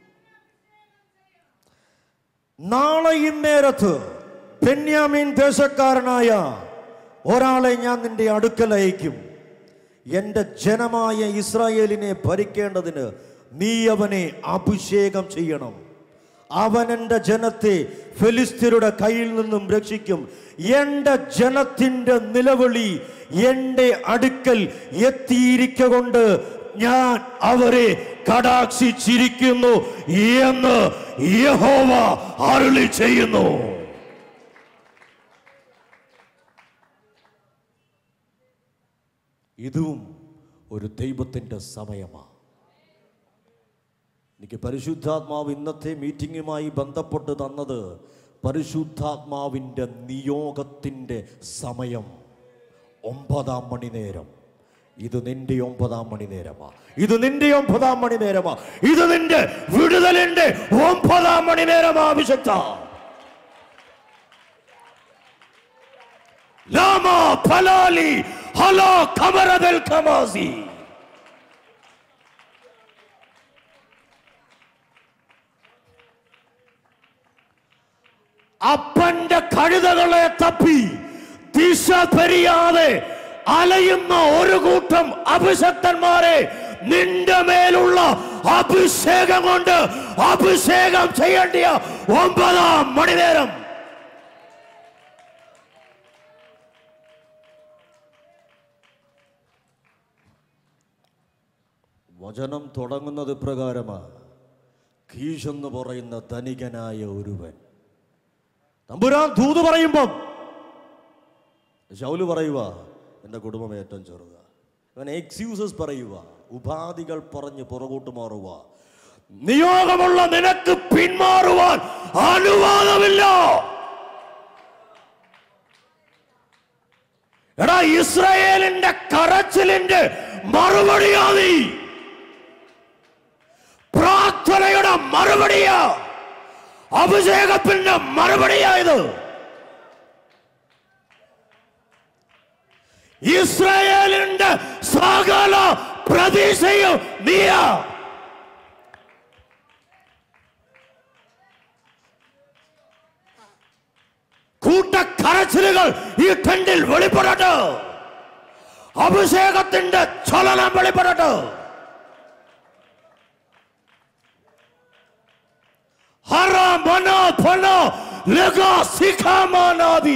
നാളെ ഇന്നേരത്ത് ബെന്യാമീൻ ദേശക്കാരനായ ഒരാളെ ഞാൻ നിന്റെ അടുക്കൽ അയക്കും എൻ്റെ ജനമായ ഇസ്രായേലിനെ ഭരിക്കേണ്ടതിന് നീ അവനെ അഭിഷേകം ചെയ്യണം അവൻ എൻ്റെ ജനത്തെ ഫെലിസ്തീനയുടെ കയ്യിൽ നിന്നും രക്ഷിക്കും എൻ്റെ ജനത്തിൻ്റെ നിലവിളി എൻ്റെ അടുക്കൽ എത്തിയിരിക്കൊണ്ട് ഞാൻ അവരെ കടാക്ഷിച്ചിരിക്കുന്നു എന്ന് യഹോവ അരുളി ചെയ്യുന്നു ഇതും ഒരു ദൈവത്തിൻ്റെ സമയമാണ് എനിക്ക് പരിശുദ്ധാത്മാവ് ഇന്നത്തെ മീറ്റിങ്ങുമായി ബന്ധപ്പെട്ട് തന്നത് പരിശുദ്ധാത്മാവിൻ്റെ നിയോഗത്തിൻ്റെ സമയം ഒമ്പതാം മണി നേരം ഇത് നിന്റെ ഒമ്പതാം മണി നേരമാ ഇത് നിന്റെ ഒമ്പതാം മണി നേരമാ ഇത് നിന്റെ വിടുതലിന്റെ ഒമ്പതാം മണി നേരമാ അഭിഷക്ത ലാമ ഫലാലി ഹലോ ഖമറദൽ ഖമാസി അപ്പന്റെ കഴുതകളെ തപ്പി ദിശ തെരിയാതെ അലയുന്ന ഒരു കൂട്ടം അഭിഷക്തന്മാരെ നിന്റെ മേലുള്ള അഭിഷേകം കൊണ്ട് അഭിഷേകം ചെയ്യേണ്ടിയ ഒമ്പതാം മണിനേരം വചനം തുടങ്ങുന്നത് പ്രകാരമാണ് കീഷെന്ന് പറയുന്ന ധനികനായ ഒരുവൻ തമ്പുരാൻ ദൂത് പറയുമ്പം ശൗല് പറയുക എൻ്റെ കുടുംബം ഏറ്റവും ചെറുത അവൻ എക്സ്ക്യൂസസ് പറയുക ഉപാധികൾ പറഞ്ഞ് പുറകോട്ട് മാറുക നിയോഗമുള്ള നിനക്ക് പിന്മാറുവാൻ അനുവാദമില്ല എടാ ഇസ്രായേലിന്റെ കരച്ചിലിന്റെ മറുപടിയാ നീ പ്രാർത്ഥനയുടെ മറുപടിയാ അഭിഷേകത്തിന്റെ മറുപടിയായത് ഇസ്രായേലിന്റെ സകല പ്രതീക്ഷയും നീയാ കൂട്ടക്കരച്ചിലുകൾ ഈ ടെന്റിൽ വെളിപ്പെടട്ടെ അഭിഷേകത്തിന്റെ ചലനം വെളിപ്പെടട്ടെ ഹറ മന ഫല ലഗ സിഖാമാനാദി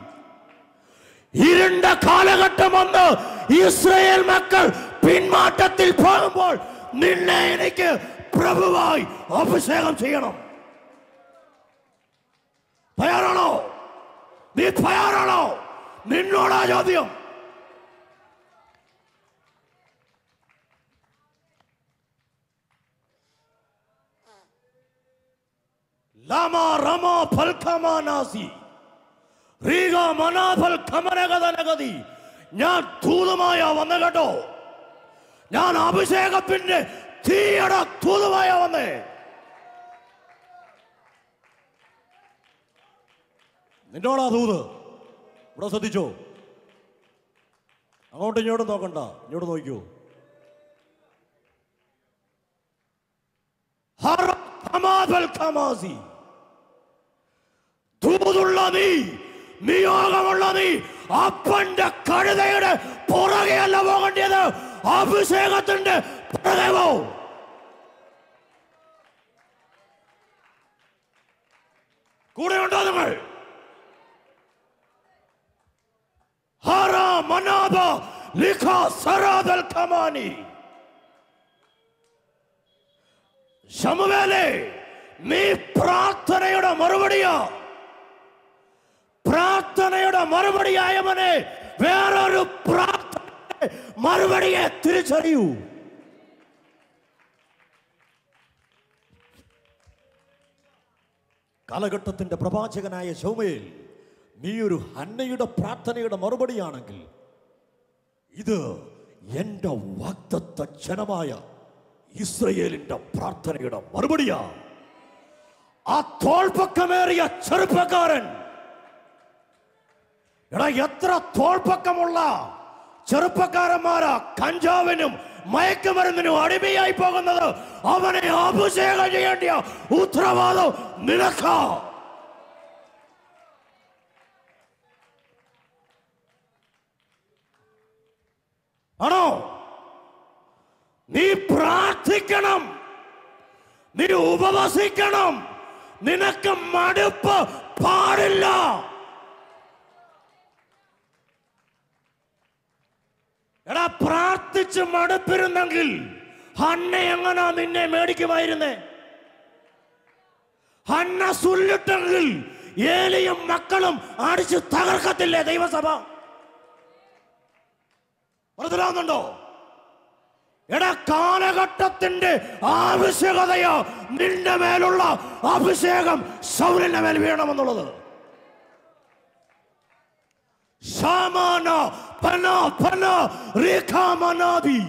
ഇരുണ്ട കാലഘട്ടം വന്ന് ഇസ്രയേൽ മക്കൾ പിന്മാറ്റത്തിൽ പോകുമ്പോൾ നിന്നെ എനിക്ക് പ്രഭുവായി അഭിഷേകം ചെയ്യണം തയ്യാറാണോ നീ തയ്യാറാണോ നിന്നോടാ ചോദ്യം ലമ റമ ഫൽഖമാനാസി റീഗ മനാഫൽ ഖമനഗതനഗതി ഞാൻ ദൂതമായ വന്ന കേട്ടോ ഞാൻ അഭിഷേകത്തിന്റെ തീയട ദൂതമായ വന്നേ നിന്നോടാ ദൂത് ഇവിടെ ശ്രദ്ധിച്ചോ അങ്ങോട്ടും ഇങ്ങോട്ടും നോക്കണ്ട ഇങ്ങോട്ട് നോക്കൂ ഹറമാസി ദൂതുള്ള നീ നിയോഗമുള്ള നീ അപ്പന്റെ കഴുതയുടെ പുറകെയല്ല പോകേണ്ടത് അഭിഷേകത്തിന്റെ പുറകെ പോ കൂടെയുണ്ടോ നിങ്ങൾ ഹറ മനാബ ലിഖ സറാദൽ കമാനി ശമുവേലേ നീ പ്രാർത്ഥനയുടെ മറുപടിയാ പ്രാർത്ഥനയുടെ മറുപടിയായവനെ വേറൊരു പ്രാർത്ഥന മറുപടിയെ തിരിച്ചറിയൂ കാലഘട്ടത്തിന്റെ പ്രവാചകനായ ശൗമയിൽ നീ ഒരു ഹന്നയുടെ പ്രാർത്ഥനയുടെ മറുപടിയാണെങ്കിൽ ഇത് എന്റെ വാക്തത്വ ജനമായ ഇസ്രയേലിന്റെ പ്രാർത്ഥനയുടെ മറുപടിയാ ആ തോൾപക്കമേറിയ ചെറുപ്പക്കാരൻ എടാ എത്ര തോൾപക്കമുള്ള ചെറുപ്പക്കാരന്മാരാ കഞ്ചാവിനും മയക്കുമരുന്നിനും അടിമയായി പോകുന്നത് അവനെ അഭിഷേകം ചെയ്യേണ്ട ഉത്തരവാദം നിനക്കാ ആണോ നീ പ്രാർത്ഥിക്കണം നീ ഉപവസിക്കണം നിനക്ക് മടുപ്പ് പാടില്ല എടാ പ്രാർത്ഥിച്ച് മടുപ്പിരുന്നെങ്കിൽ ഹന്ന എങ്ങനാ നിന്നെ മേടിക്കുമായിരുന്നേ ഹന്ന സുല്ലിട്ടെങ്കിൽ ഏലിയും മക്കളും അടിച്ച് തകർക്കത്തില്ലേ ദൈവസഭ മനസ്സിലാവുന്നുണ്ടോ എടാ കാലഘട്ടത്തിന്റെ ആവശ്യകതയോ നിന്റെ മേലുള്ള അഭിഷേകം ശൗലിന്റെ മേൽ വീണമെന്നുള്ളത് ശാമാന പന പന രേഖാമനാദി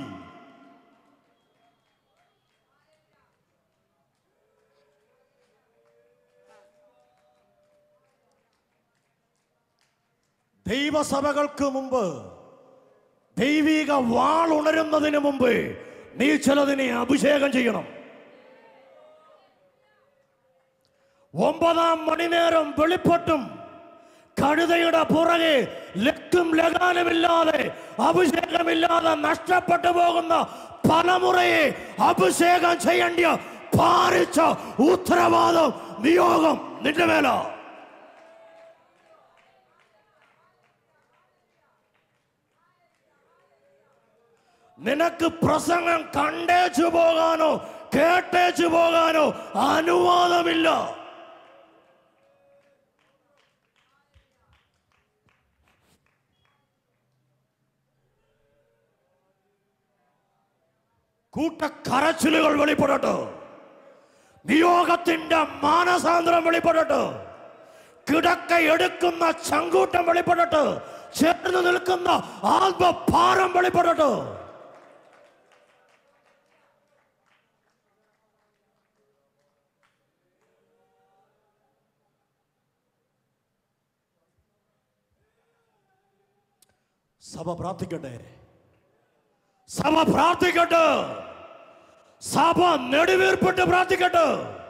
ദൈവസഭകൾക്ക് മുമ്പ് ദൈവിക വാൾ ഉണരുന്നതിന് മുമ്പ് നീ ചിലതിനെ അഭിഷേകം ചെയ്യണം ഒമ്പതാം മണിനേരം വെളിപ്പെട്ടും കഴുതയുടെ പുറകെ ലക്കും ലഗാനുമില്ലാതെ അഭിഷേകമില്ലാതെ നഷ്ടപ്പെട്ടു പോകുന്ന പലമുറയെ അഭിഷേകം ചെയ്യേണ്ട പാലിച്ച ഉത്തരവാദം നിയോഗം നിന്റെ മേല നിനക്ക് പ്രസംഗം കണ്ടേച്ചു പോകാനോ കേട്ടേച്ചു പോകാനോ അനുവാദമില്ല കൂട്ടക്കരച്ചിലുകൾ വെളിപ്പെടട്ടെ നിയോഗത്തിന്റെ മാനസാന്തരം വെളിപ്പെടട്ടെ കിടക്ക എടുക്കുന്ന ചങ്കൂട്ടം വെളിപ്പെടട്ടെ ചേർന്ന് നിൽക്കുന്ന ആത്മഭാരം വെളിപ്പെടട്ടെ സഭ പ്രാർത്ഥിക്കട്ടെ സഭ പ്രാർത്ഥിക്കട്ടെ സഭ നെടുവീർപ്പിട്ട് പ്രാർത്ഥിക്കട്ടെ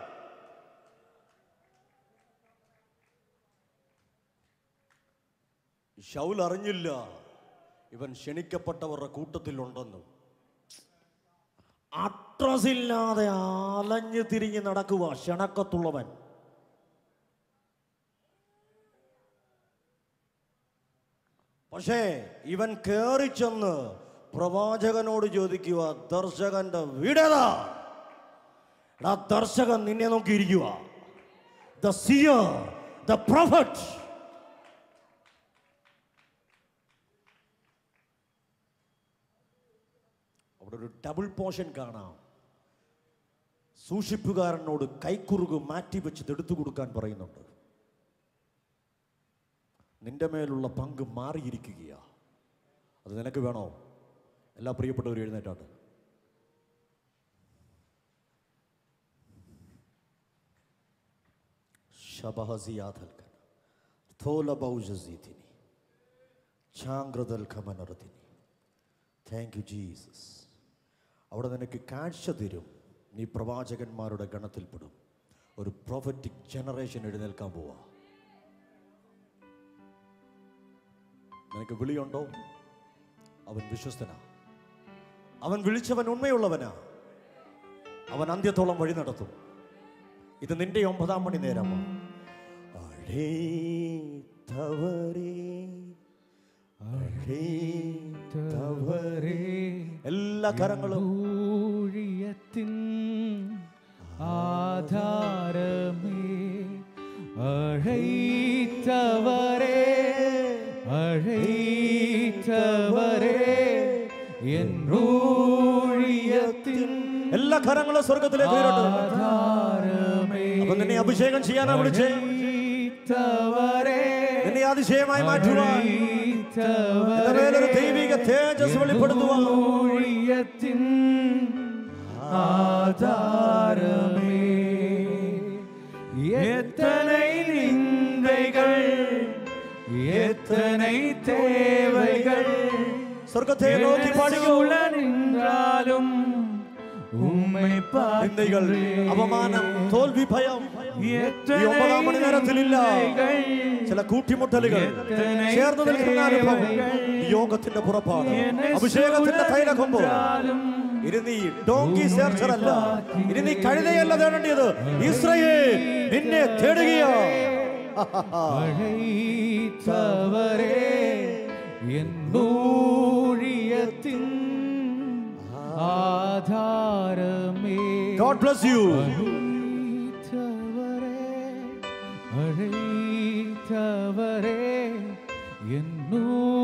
ഷൗൽ അറിഞ്ഞില്ല ഇവൻ ക്ഷണിക്കപ്പെട്ടവരുടെ കൂട്ടത്തിലുണ്ടെന്നും അഡ്രസ് ഇല്ലാതെ അലഞ്ഞു തിരിഞ്ഞ് നടക്കുക ക്ഷണക്കത്തുള്ളവൻ പക്ഷേ ഇവൻ കേറി ചെന്ന് പ്രവാചകനോട് ചോദിക്കുക ദർശകന്റെ വീടേതാ എടാ ദർശകൻ നിന്നെ നോക്കിയിരിക്കുക ദ സിയർ ദ പ്രൊഫറ്റ് അവിടെ ഒരു ഡബിൾ പോർഷൻ കാണാം സൂക്ഷിപ്പുകാരനോട് കൈക്കുറുക് മാറ്റി വെച്ച് എടുത്തു കൊടുക്കാൻ പറയുന്നുണ്ട് നിന്റെ മേലുള്ള പങ്ക് മാറിയിരിക്കുകയാ അത് നിനക്ക് വേണോ എല്ലാ പ്രിയപ്പെട്ടവരും എഴുന്നേറ്റാട്ട് ശബഹസിയാഥൽക്കൻ തോലബൗജീതിനി ചാങ്ക്രതൽ ഖമനറതിനി താങ്ക് യു ജീസസ് അവിടെ നിനക്ക് കാഴ്ച തരും നീ പ്രവാചകന്മാരുടെ ഗണത്തിൽപ്പെടും ഒരു പ്രൊഫറ്റിക് ജനറേഷൻ എഴുന്നേൽക്കാൻ പോവാ നിനക്ക് വിളിയുണ്ടോ അവൻ വിശ്വസ്തനാ അവൻ വിളിച്ചവൻ ഉണ്മയുള്ളവനാ അവൻ അന്ത്യത്തോളം വഴി നടത്തും ഇത് നിന്റെ ഒമ്പതാം മണി നേരമാണ് എല്ലാ കരങ്ങളും ഊഴിയത്തിൻ ആധാരമേ അഴൈത്തവരേ അഴൈത്തവരേ എൻ ഊഴിയത്തിൻ എല്ലാ കരങ്ങളും സ്വർഗത്തിലേക്ക് ഉയരട്ടെ ആധാരമേ അപ്പൊ നിന്നെ അഭിഷേകം ചെയ്യാനാ വിളിച്ചേ അഴൈത്തവരേ നിന്നെ അതിശയമായി മാറ്റുവാൻ നിന്റെ മേലൊരു ദൈവിക തേജസ് വെളിപ്പെടുത്തുവാൻ ഊഴിയത്തിൻ ആധാരമേ எத்தனை நிந்தைகள் எத்தனை தேவைகள் സ്വർഗത്തെ നോക്കി പാടിക്കൂ நின்றாலும் உம்மை നിന്ദകൾ അപമാനം തോൽവി ഭയം ഈ എത്ര ഒമ്പതാം മണി നേരത്തിലില്ല നിന്ദകൾ, ചില കൂട്ടിമുട്ടലുകൾ എത്ര ചേർന്ന് നിൽക്കുന്ന അനുഭവം തേവകൾ, ഈ യോഗത്തിന്റെ പുറപ്പാട് എന്നെ അഭിഷേകത്തിന്റെ തൈലകൊമ്പോ ചൂഴ്ന്നാലും ഇനി നീ ഡോങ്കി സേർച്ചർ അല്ല ഇനി നീ കഴുതയല്ല തേടേണ്ടത് ഇസ്രയേൽ നിന്നെ തേടുകയോ அழைத்தவரே என் ஊழியத்தின் ஆதாரமே ഗോഡ് ബ്ലസ് യു அழைத்தவரே அழைத்தவரே என்